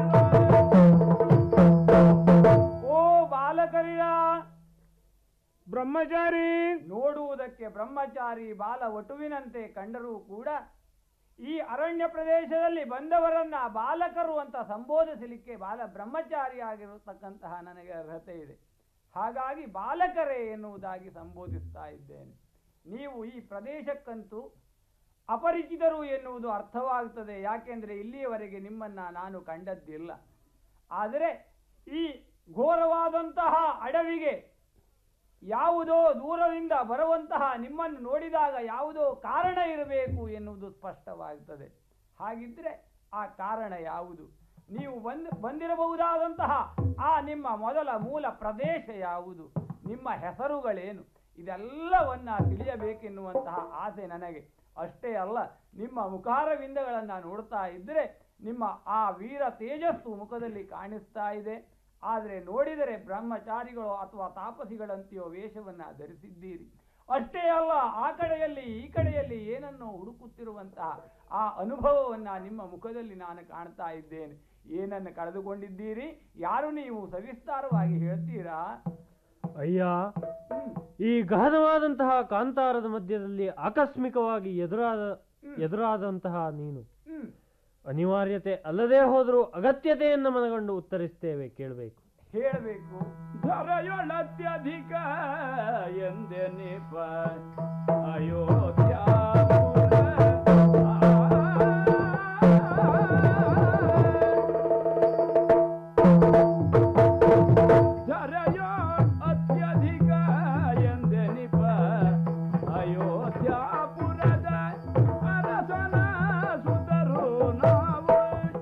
ಓ ಬಾಲಕರಿರ ಬ್ರಹ್ಮಚಾರಿ ನೋಡುವುದಕ್ಕೆ ಬ್ರಹ್ಮಚಾರಿ ಬಾಲ ವಟುವಿನಂತೆ ಕಂಡರೂ ಕೂಡ ಈ ಅರಣ್ಯ ಪ್ರದೇಶದಲ್ಲಿ ಬಂದವರನ್ನ ಬಾಲಕರು ಅಂತ ಸಂಬೋಧಿಸಲಿಕ್ಕೆ ಬಾಲ ಬ್ರಹ್ಮಚಾರಿಯಾಗಿರತಕ್ಕಂತಹ ನನಗೆ ಅರ್ಹತೆ ಇದೆ ಹಾಗಾಗಿ ಬಾಲಕರೇ ಎನ್ನುವುದಾಗಿ ಸಂಬೋಧಿಸ್ತಾ ಇದ್ದೇನೆ ನೀವು ಈ ಪ್ರದೇಶಕ್ಕಂತೂ ಅಪರಿಚಿತರು ಎನ್ನುವುದು ಅರ್ಥವಾಗುತ್ತದೆ ಯಾಕೆಂದರೆ ಇಲ್ಲಿಯವರೆಗೆ ನಿಮ್ಮನ್ನ ನಾನು ಕಂಡದ್ದಿಲ್ಲ ಆದರೆ ಈ ಘೋರವಾದಂತಹ ಅಡವಿಗೆ ಯಾವುದೋ ದೂರದಿಂದ ಬರುವಂತಹ ನಿಮ್ಮನ್ನು ನೋಡಿದಾಗ ಯಾವುದೋ ಕಾರಣ ಇರಬೇಕು ಎನ್ನುವುದು ಸ್ಪಷ್ಟವಾಗುತ್ತದೆ ಹಾಗಿದ್ರೆ ಆ ಕಾರಣ ಯಾವುದು ನೀವು ಬಂದ್ ಬಂದಿರಬಹುದಾದಂತಹ ಆ ನಿಮ್ಮ ಮೊದಲ ಮೂಲ ಪ್ರದೇಶ ಯಾವುದು ನಿಮ್ಮ ಹೆಸರುಗಳೇನು ಇದೆಲ್ಲವನ್ನ ತಿಳಿಯಬೇಕೆನ್ನುವಂತಹ ಆಸೆ ನನಗೆ ಅಷ್ಟೇ ಅಲ್ಲ ನಿಮ್ಮ ಮುಖಾರವಿಂದಗಳನ್ನು ನೋಡ್ತಾ ಇದ್ದರೆ ನಿಮ್ಮ ಆ ವೀರ ತೇಜಸ್ಸು ಮುಖದಲ್ಲಿ ಕಾಣಿಸ್ತಾ ಇದೆ ಆದರೆ ನೋಡಿದರೆ ಬ್ರಹ್ಮಚಾರಿಗಳು ಅಥವಾ ತಾಪಸಿಗಳಂತೆಯೋ ವೇಷವನ್ನ ಧರಿಸಿದ್ದೀರಿ ಅಷ್ಟೇ ಅಲ್ಲ ಆ ಕಡೆಯಲ್ಲಿ ಈ ಕಡೆಯಲ್ಲಿ ಏನನ್ನೋ ಹುಡುಕುತ್ತಿರುವಂತಹ ಆ ಅನುಭವವನ್ನ ನಿಮ್ಮ ಮುಖದಲ್ಲಿ ನಾನು ಕಾಣ್ತಾ ಇದ್ದೇನೆ ಏನನ್ನು ಕಳೆದುಕೊಂಡಿದ್ದೀರಿ ಯಾರು ನೀವು ಸವಿಸ್ತಾರವಾಗಿ ಹೇಳ್ತೀರಾ ಅಯ್ಯ ಈ ಗಹನವಾದಂತಹ ಕಾಂತಾರದ ಮಧ್ಯದಲ್ಲಿ ಆಕಸ್ಮಿಕವಾಗಿ ಎದುರಾದ ಎದುರಾದಂತಹ ನೀನು ಅನಿವಾರ್ಯತೆ ಅಲ್ಲದೆ ಹೋದರೂ ಅಗತ್ಯತೆಯನ್ನು ಮನಗಂಡು ಉತ್ತರಿಸ್ತೇವೆ ಕೇಳಬೇಕು ಹೇಳಬೇಕು ಧರೆಯೊಳತ್ಯಧಿಕ ಎಂದೆನಿಪ ಅಯೋಧ್ಯ ಧರೆಯೋ ಅತ್ಯಧಿಕ ಎಂದೆನಿಪ ಅಯೋಧ್ಯಾಪುರದ ಅರಸನ ಸುತರು ನಾವು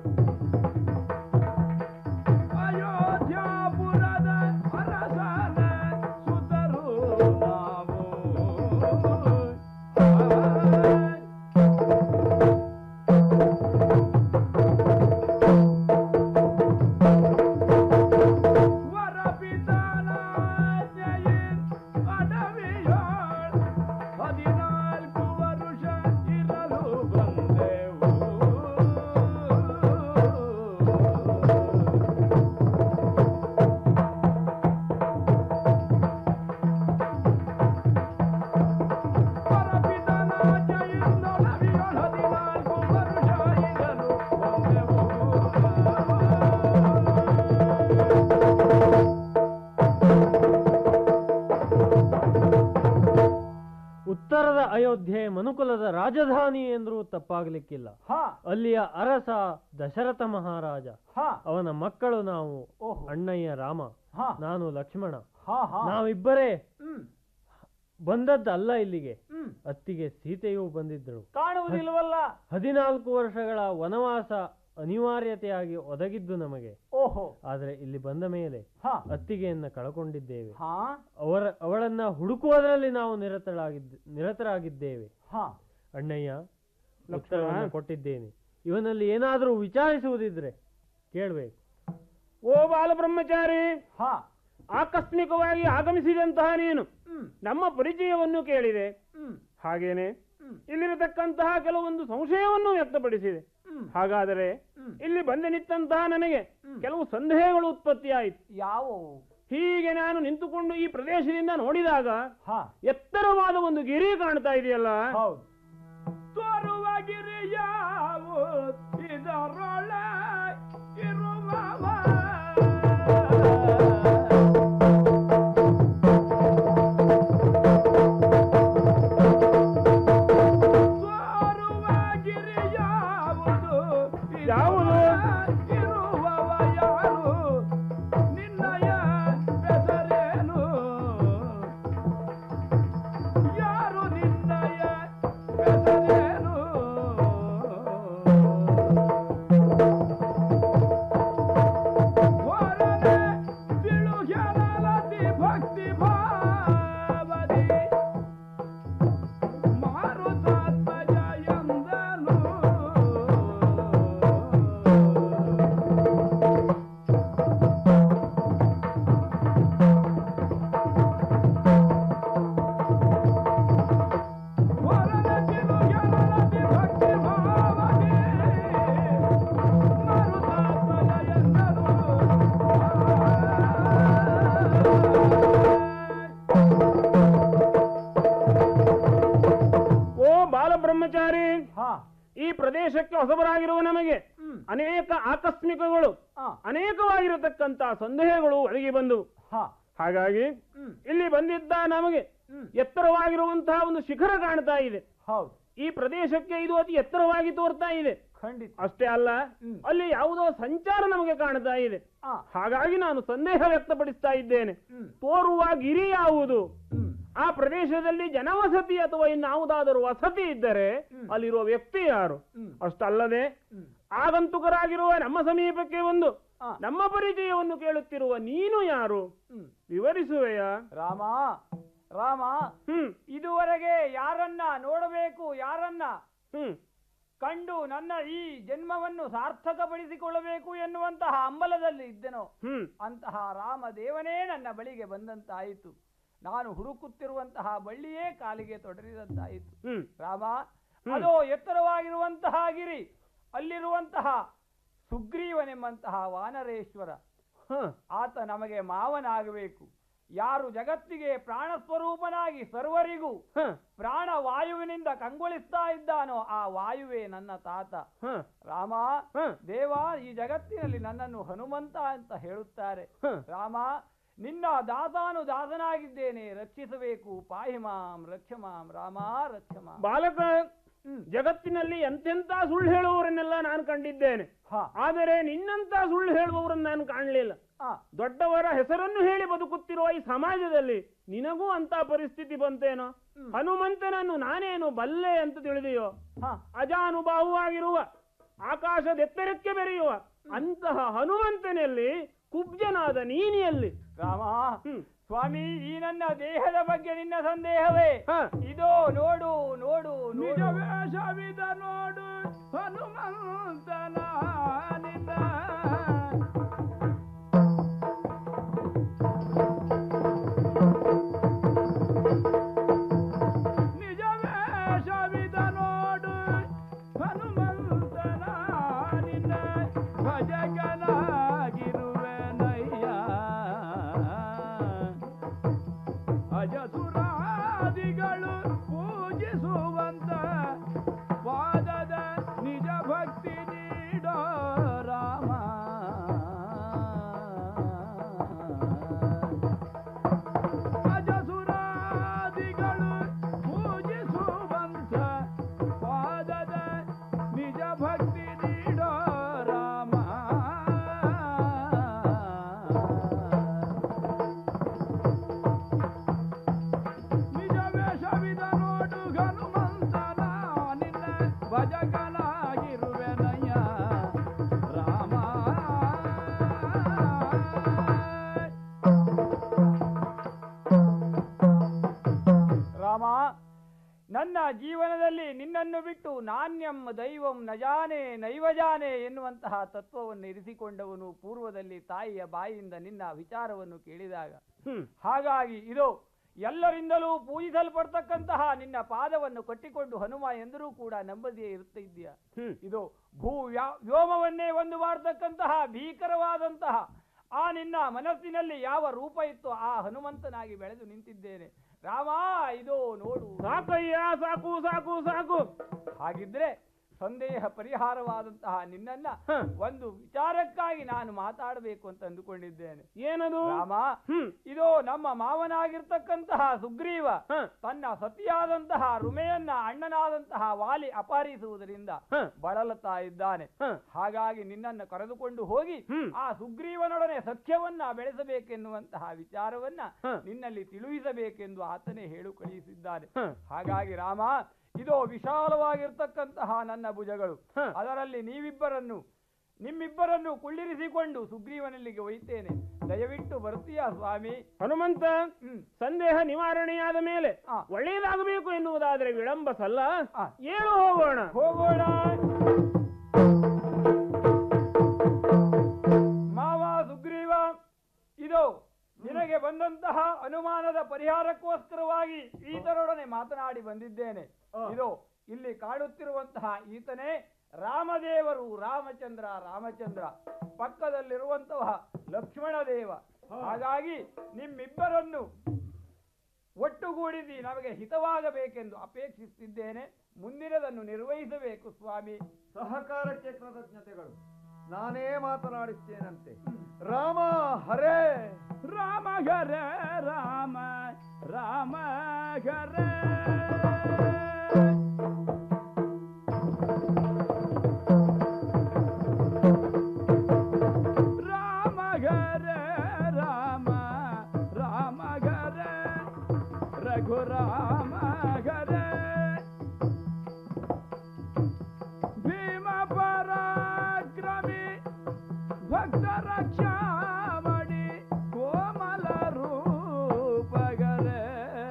ಅಯೋಧ್ಯಾಪುರದ ಅರಸನ ಸುತರು ನಾವು ರಾಜಧಾನಿ ಎಂದರೂ ತಪ್ಪಾಗಲಿಕ್ಕಿಲ್ಲ ಹಾ ಅಲ್ಲಿಯ ಅರಸ ದಶರಥ ಮಹಾರಾಜ ಹಾ ಅವನ ಮಕ್ಕಳು ನಾವು ಓಹೋ. ಅಣ್ಣಯ್ಯ ರಾಮ ಹಾ ನಾನು ಲಕ್ಷ್ಮಣ ಹಾ ಹಾ ನಾವಿಬ್ಬರೇ ಹ್ಮ್ ಬಂದದ್ದಲ್ಲ ಇಲ್ಲಿಗೆ ಹ್ಮ್ ಅತ್ತಿಗೆ ಸೀತೆಯೂ ಬಂದಿದ್ದಳು ಕಾಣುವುದಿಲ್ವಲ್ಲ ಹದಿನಾಲ್ಕು ವರ್ಷಗಳ ವನವಾಸ ಅನಿವಾರ್ಯತೆಯಾಗಿ ಒದಗಿದ್ದು ನಮಗೆ ಓಹೋ ಆದರೆ ಇಲ್ಲಿ ಬಂದ ಮೇಲೆ ಹಾ ಅತ್ತಿಗೆಯನ್ನ ಕಳಕೊಂಡಿದ್ದೇವೆ ಹಾ ಅವರ ಅವಳನ್ನ ಹುಡುಕುವುದರಲ್ಲಿ ನಾವು ನಿರತರಾಗಿದ್ದ ನಿರತರಾಗಿದ್ದೇವೆ ಹಾ ಅಣ್ಣಯ್ಯ ಉತ್ತರವನ್ನು ಕೊಟ್ಟಿದ್ದೇನೆ ಇವನಲ್ಲಿ ಏನಾದರೂ ವಿಚಾರಿಸುವುದಿದ್ರೆ ಕೇಳಬೇಕು ಓ ಬಾಲಬ್ರಹ್ಮಚಾರಿ ಹಾ ಆಕಸ್ಮಿಕವಾಗಿ ಆಗಮಿಸಿದಂತಹ ನೀನು ನಮ್ಮ ಪರಿಚಯವನ್ನು ಕೇಳಿದೆ ಹ್ಮ್ ಹಾಗೇನೆ ಇಲ್ಲಿರತಕ್ಕಂತಹ ಕೆಲವೊಂದು ಸಂಶಯವನ್ನು ವ್ಯಕ್ತಪಡಿಸಿದೆ ಹಾಗಾದರೆ ಇಲ್ಲಿ ಬಂದು ನಿಂತಹ ನನಗೆ ಕೆಲವು ಸಂದೇಹಗಳು ಉತ್ಪತ್ತಿಯಾಯಿತು ಯಾವುವು ಹೀಗೆ ನಾನು ನಿಂತುಕೊಂಡು ಈ ಪ್ರದೇಶದಿಂದ ನೋಡಿದಾಗ ಹಾ ಎತ್ತರವಾದ ಒಂದು ಗಿರಿ ಕಾಣ್ತಾ ಇದೆಯಲ್ಲ ಹೌದು ತೋರುವ ಗಿರಿಯಾವು ಇದರೊಳ ಇರುವವ ತೋರುವ ಗಿರಿಯಾವುದು ಯಾವುದು ಇರುವವ ಯಾರು ನಿನ್ನಯ ಹೆಸರೇನು ಯಾರು ನಿನ್ನಯ ಹೆಸರೇನು ಹೊರನೆ ತಿಳುಹೆರಳತಿ ಭಕ್ತಿ ಭಾವದಿ ಮಾರುತಾತ್ಮಜ ಎಂದನು ಹೊರನೆ ತಿಳುಹೆರಳತಿ ಭಕ್ತಿ ಭಾವದಿ ಮಾರುತಾತ್ಮಜ ಎಂದನು ಓ ಬಾಲಬ್ರಹ್ಮಚಾರಿ ಹಾ ಈ ಪ್ರದೇಶಕ್ಕೆ ಹೊಸಬರಾಗಿರುವ ನಮಗೆ ಅನೇಕ ಆಕಸ್ಮಿಕಗಳು ಅನೇಕವಾಗಿರತಕ್ಕಂತ ಸಂದೇಹಗಳು ಒಳಗೆ ಬಂದವು ಹಾ ಹಾಗಾಗಿ ಇಲ್ಲಿ ಬಂದಿದ್ದ ನಮಗೆ ಎತ್ತರವಾಗಿರುವಂತಹ ಒಂದು ಶಿಖರ ಕಾಣ್ತಾ ಇದೆ ಹೌದು ಈ ಪ್ರದೇಶಕ್ಕೆ ಇದು ಅತಿ ಎತ್ತರವಾಗಿ ತೋರ್ತಾ ಇದೆ ಖಂಡಿತ ಅಷ್ಟೇ ಅಲ್ಲ ಅಲ್ಲಿ ಯಾವುದೋ ಸಂಚಾರ ನಮಗೆ ಕಾಣ್ತಾ ಇದೆ ಆ. ಹಾಗಾಗಿ ನಾನು ಸಂದೇಹ ವ್ಯಕ್ತಪಡಿಸ್ತಾ ಇದ್ದೇನೆ ತೋರುವ ಗಿರಿ ಯಾವುದು ಆ ಪ್ರದೇಶದಲ್ಲಿ ಜನವಸತಿ ಅಥವಾ ಇನ್ನಾವುದಾದರೂ ವಸತಿ ಇದ್ದರೆ ಅಲ್ಲಿರುವ ವ್ಯಕ್ತಿ ಯಾರು ಅಷ್ಟಲ್ಲದೆ ಆಗಂತುಕರಾಗಿರುವ ನಮ್ಮ ಸಮೀಪಕ್ಕೆ ಒಂದು ನಮ್ಮ ಪರಿಚಯವನ್ನು ಕೇಳುತ್ತಿರುವ ನೀನು ಯಾರು ವಿವರಿಸುವೆಯಾ ರಾಮ ರಾಮ ಇದುವರೆಗೆ ಯಾರನ್ನ ನೋಡಬೇಕು ಯಾರನ್ನ ಕಂಡು ನನ್ನ ಈ ಜನ್ಮವನ್ನು ಸಾರ್ಥಕಪಡಿಸಿಕೊಳ್ಳಬೇಕು ಎನ್ನುವಂತಹ ಅಂಬಲದಲ್ಲಿ ಇದ್ದೆನೋ ಅಂತಹ ರಾಮದೇವನೇ ನನ್ನ ಬಳಿಗೆ ಬಂದಂತಾಯಿತು ನಾನು ಹುಡುಕುತ್ತಿರುವಂತಹ ಬಳ್ಳಿಯೇ ಕಾಲಿಗೆ ತೊಡರಿದಂತಾಯಿತು ರಾಮ ಅದೋ ಎತ್ತರವಾಗಿರುವಂತಹ ಗಿರಿ ಅಲ್ಲಿರುವಂತಹ ಸುಗ್ರೀವನೆಂಬಂತಹ ವಾನರೇಶ್ವರ ಆತ ನಮಗೆ ಮಾವನಾಗಬೇಕು ಯಾರು ಜಗತ್ತಿಗೆ ಪ್ರಾಣ ಸ್ವರೂಪನಾಗಿ ಸರ್ವರಿಗೂ ಪ್ರಾಣ ವಾಯುವಿನಿಂದ ಕಂಗೊಳಿಸ್ತಾ ಇದ್ದಾನೋ ಆ ವಾಯುವೇ ನನ್ನ ತಾತ ರಾಮ ದೇವ ಈ ಜಗತ್ತಿನಲ್ಲಿ ನನ್ನನ್ನು ಹನುಮಂತ ಅಂತ ಹೇಳುತ್ತಾರೆ ರಾಮ ನಿನ್ನ ದಾಸಾನು ದಾಸನಾಗಿದ್ದೇನೆ ರಕ್ಷಿಸಬೇಕು ಪಾಹಿಮಾಂ ರಕ್ಷಮಾಂ ರಾಮ ರಕ್ಷಮಾಂ ಬಾಲಕ ಜಗತ್ತಿನಲ್ಲಿ ಎಂತೆಂತ ಸುಳ್ಳು ಹೇಳುವವರನ್ನೆಲ್ಲ ನಾನು ಕಂಡಿದ್ದೇನೆ ಆದರೆ ನಿನ್ನಂತ ಸುಳ್ಳು ಹೇಳುವವರನ್ನು ನಾನು ಕಾಣಲಿಲ್ಲ ದೊಡ್ಡವರ ಹೆಸರನ್ನು ಹೇಳಿ ಬದುಕುತ್ತಿರುವ ಈ ಸಮಾಜದಲ್ಲಿ ನಿನಗೂ ಅಂತ ಪರಿಸ್ಥಿತಿ ಬಂತೇನೋ ಹನುಮಂತನನ್ನು ನಾನೇನು ಬಲ್ಲೆ ಅಂತ ತಿಳಿದೆಯೋ ಅಜಾನುಭಾವವಾಗಿರುವ ಆಕಾಶದೆತ್ತರಕ್ಕೆ ಬೆರೆಯುವ ಅಂತಹ ಹನುಮಂತನಲ್ಲಿ ಕುಬ್ಜನಾದ ನೀನಿಯಲ್ಲಿ ರಾಮ ಸ್ವಾಮಿ ಈ ನನ್ನ ದೇಹದ ಬಗ್ಗೆ ನಿನ್ನ ಸಂದೇಹವೇ ಇದೋ ನೋಡು ನೋಡು ನಿಜ ವೇಷವಿದ ನೋಡು ಹನುಮಂತನ ನಿನ್ನ ನಿಜ ವೇಷವಿದ ನೋಡು ಹನುಮಂತನ ನಿನ್ನ ಭಜಕನಾಗಿರುವೆನಯ್ಯ ಅಜಸುರಾದಿಗಳು ಪೂಜಿಸುವಂತ ವಾದದ ನಿಜ ಭಕ್ತಿ ನೀಡೋ ರಾಮ ಅಜಸುರಾದಿಗಳು ಪೂಜಿಸುವಂತ ನನ್ನ ಜೀವನದಲ್ಲಿ ನಿನ್ನನ್ನು ಬಿಟ್ಟು ನಾಣ್ಯಂ ದೈವಂ ನಜಾನೆ ನೈವಜಾನೆ ಎನ್ನುವಂತಹ ತತ್ವವನ್ನು ಇರಿಸಿಕೊಂಡವನು ಪೂರ್ವದಲ್ಲಿ ತಾಯಿಯ ಬಾಯಿಯಿಂದ ನಿನ್ನ ವಿಚಾರವನ್ನು ಕೇಳಿದಾಗ ಹಾಗಾಗಿ ಇದು ಎಲ್ಲರಿಂದಲೂ ಪೂಜಿಸಲ್ಪಡ್ತಕ್ಕಂತಹ ನಿನ್ನ ಪಾದವನ್ನು ಕಟ್ಟಿಕೊಂಡು ಹನುಮ ಎಂದರೂ ಕೂಡ ನಂಬದೇ ಇರುತ್ತಿದ್ದೀಯ ಇದು ಭೂ ವ್ಯಾ- ವ್ಯೋಮವನ್ನೇ ಒಂದು ಮಾಡತಕ್ಕಂತಹ ಭೀಕರವಾದಂತಹ ಆ ನಿನ್ನ ಮನಸ್ಸಿನಲ್ಲಿ ಯಾವ ರೂಪ ಇತ್ತು ಆ ಹನುಮಂತನಾಗಿ ಬೆಳೆದು ನಿಂತಿದ್ದೇನೆ ರಾಮ ಇದು ನೋಡು ಸಾಕಯ್ಯ ಸಾಕು ಸಾಕು ಸಾಕು ಹಾಗಿದ್ರೆ ಸಂದೇಹ ಪರಿಹಾರವಾದಂತಹ ನಿನ್ನನ್ನ ಒಂದು ವಿಚಾರಕ್ಕಾಗಿ ನಾನು ಮಾತಾಡಬೇಕು ಅಂತ ಅಂದುಕೊಂಡಿದ್ದೇನೆ ಏನದು ರಾಮ ಇದು ನಮ್ಮ ಮಾವನಾಗಿರ್ತಕ್ಕಂತಹ ಸುಗ್ರೀವ ತನ್ನ ಸತಿಯಾದಂತಹ ರುಮೆಯನ್ನ ಅಣ್ಣನಾದಂತಹ ವಾಲಿ ಅಪಹರಿಸುವುದರಿಂದ ಬಳಲುತ್ತಾ ಇದ್ದಾನೆ ಹಾಗಾಗಿ ನಿನ್ನನ್ನು ಕರೆದುಕೊಂಡು ಹೋಗಿ ಆ ಸುಗ್ರೀವನೊಡನೆ ಸಖ್ಯವನ್ನ ಬೆಳೆಸಬೇಕೆನ್ನುವಂತಹ ವಿಚಾರವನ್ನ ನಿನ್ನಲ್ಲಿ ತಿಳಿಸಬೇಕೆಂದು ಆತನೇ ಹೇಳು ಕಳುಹಿಸಿದ್ದಾನೆ ಹಾಗಾಗಿ ರಾಮ ಇದು ವಿಶಾಲವಾಗಿರ್ತಕ್ಕಂತಹ ನನ್ನ ಭುಜಗಳು ಅದರಲ್ಲಿ ನೀವಿಬ್ಬರನ್ನು ನಿಮ್ಮಿಬ್ಬರನ್ನು ಕುಳ್ಳಿರಿಸಿಕೊಂಡು ಸುಗ್ರೀವನಲ್ಲಿಗೆ ಒಯ್ತೇನೆ ದಯವಿಟ್ಟು ಬರ್ತೀಯಾ ಸ್ವಾಮಿ ಹನುಮಂತ ಸಂದೇಹ ನಿವಾರಣೆಯಾದ ಮೇಲೆ ಒಳ್ಳೆಯದಾಗಬೇಕು ಎನ್ನುವುದಾದರೆ ವಿಳಂಬ ಸಲ್ಲ ಏನು ಹೋಗೋಣ ಹೋಗೋಣ ಮಾವ ಸುಗ್ರೀವ ಇದು ನಿನಗೆ ಬಂದಂತಹ ಅನುಮಾನದ ಪರಿಹಾರಕ್ಕೋಸ್ಕರವಾಗಿ ಈತನೊಡನೆ ಮಾತನಾಡಿ ಬಂದಿದ್ದೇನೆ ಇದು ಇಲ್ಲಿ ಕಾಣುತ್ತಿರುವಂತಹ ಈತನೇ ರಾಮದೇವರು ರಾಮಚಂದ್ರ ರಾಮಚಂದ್ರ ಪಕ್ಕದಲ್ಲಿರುವಂತಹ ಲಕ್ಷ್ಮಣ ದೇವ ಹಾಗಾಗಿ ನಿಮ್ಮಿಬ್ಬರನ್ನು ಒಟ್ಟುಗೂಡಿಸಿ ನಮಗೆ ಹಿತವಾಗಬೇಕೆಂದು ಅಪೇಕ್ಷಿಸುತ್ತಿದ್ದೇನೆ ಮುಂದಿನದನ್ನು ನಿರ್ವಹಿಸಬೇಕು ಸ್ವಾಮಿ ಸಹಕಾರಕ್ಕೆ ಕೃತಜ್ಞತೆಗಳು ನಾನೇ ಮಾತನಾಡಿಸ್ತೇನಂತೆ ರಾಮ ಹರೇ ರಾಮ ಹರೇ ರಾಮ ರಾಮ ಹರೇ ರಾಮ ಹರೇ ರಾಮ ರಾಮ ಹರೇ ರಘುರಾಮ ಹರೇ ಭೀಮ ಪರಾಕ್ರಮಿ ಭಕ್ತ ರಕ್ಷಾಮಣಿ ಕೋಮಲ ರೂಪಗರೇ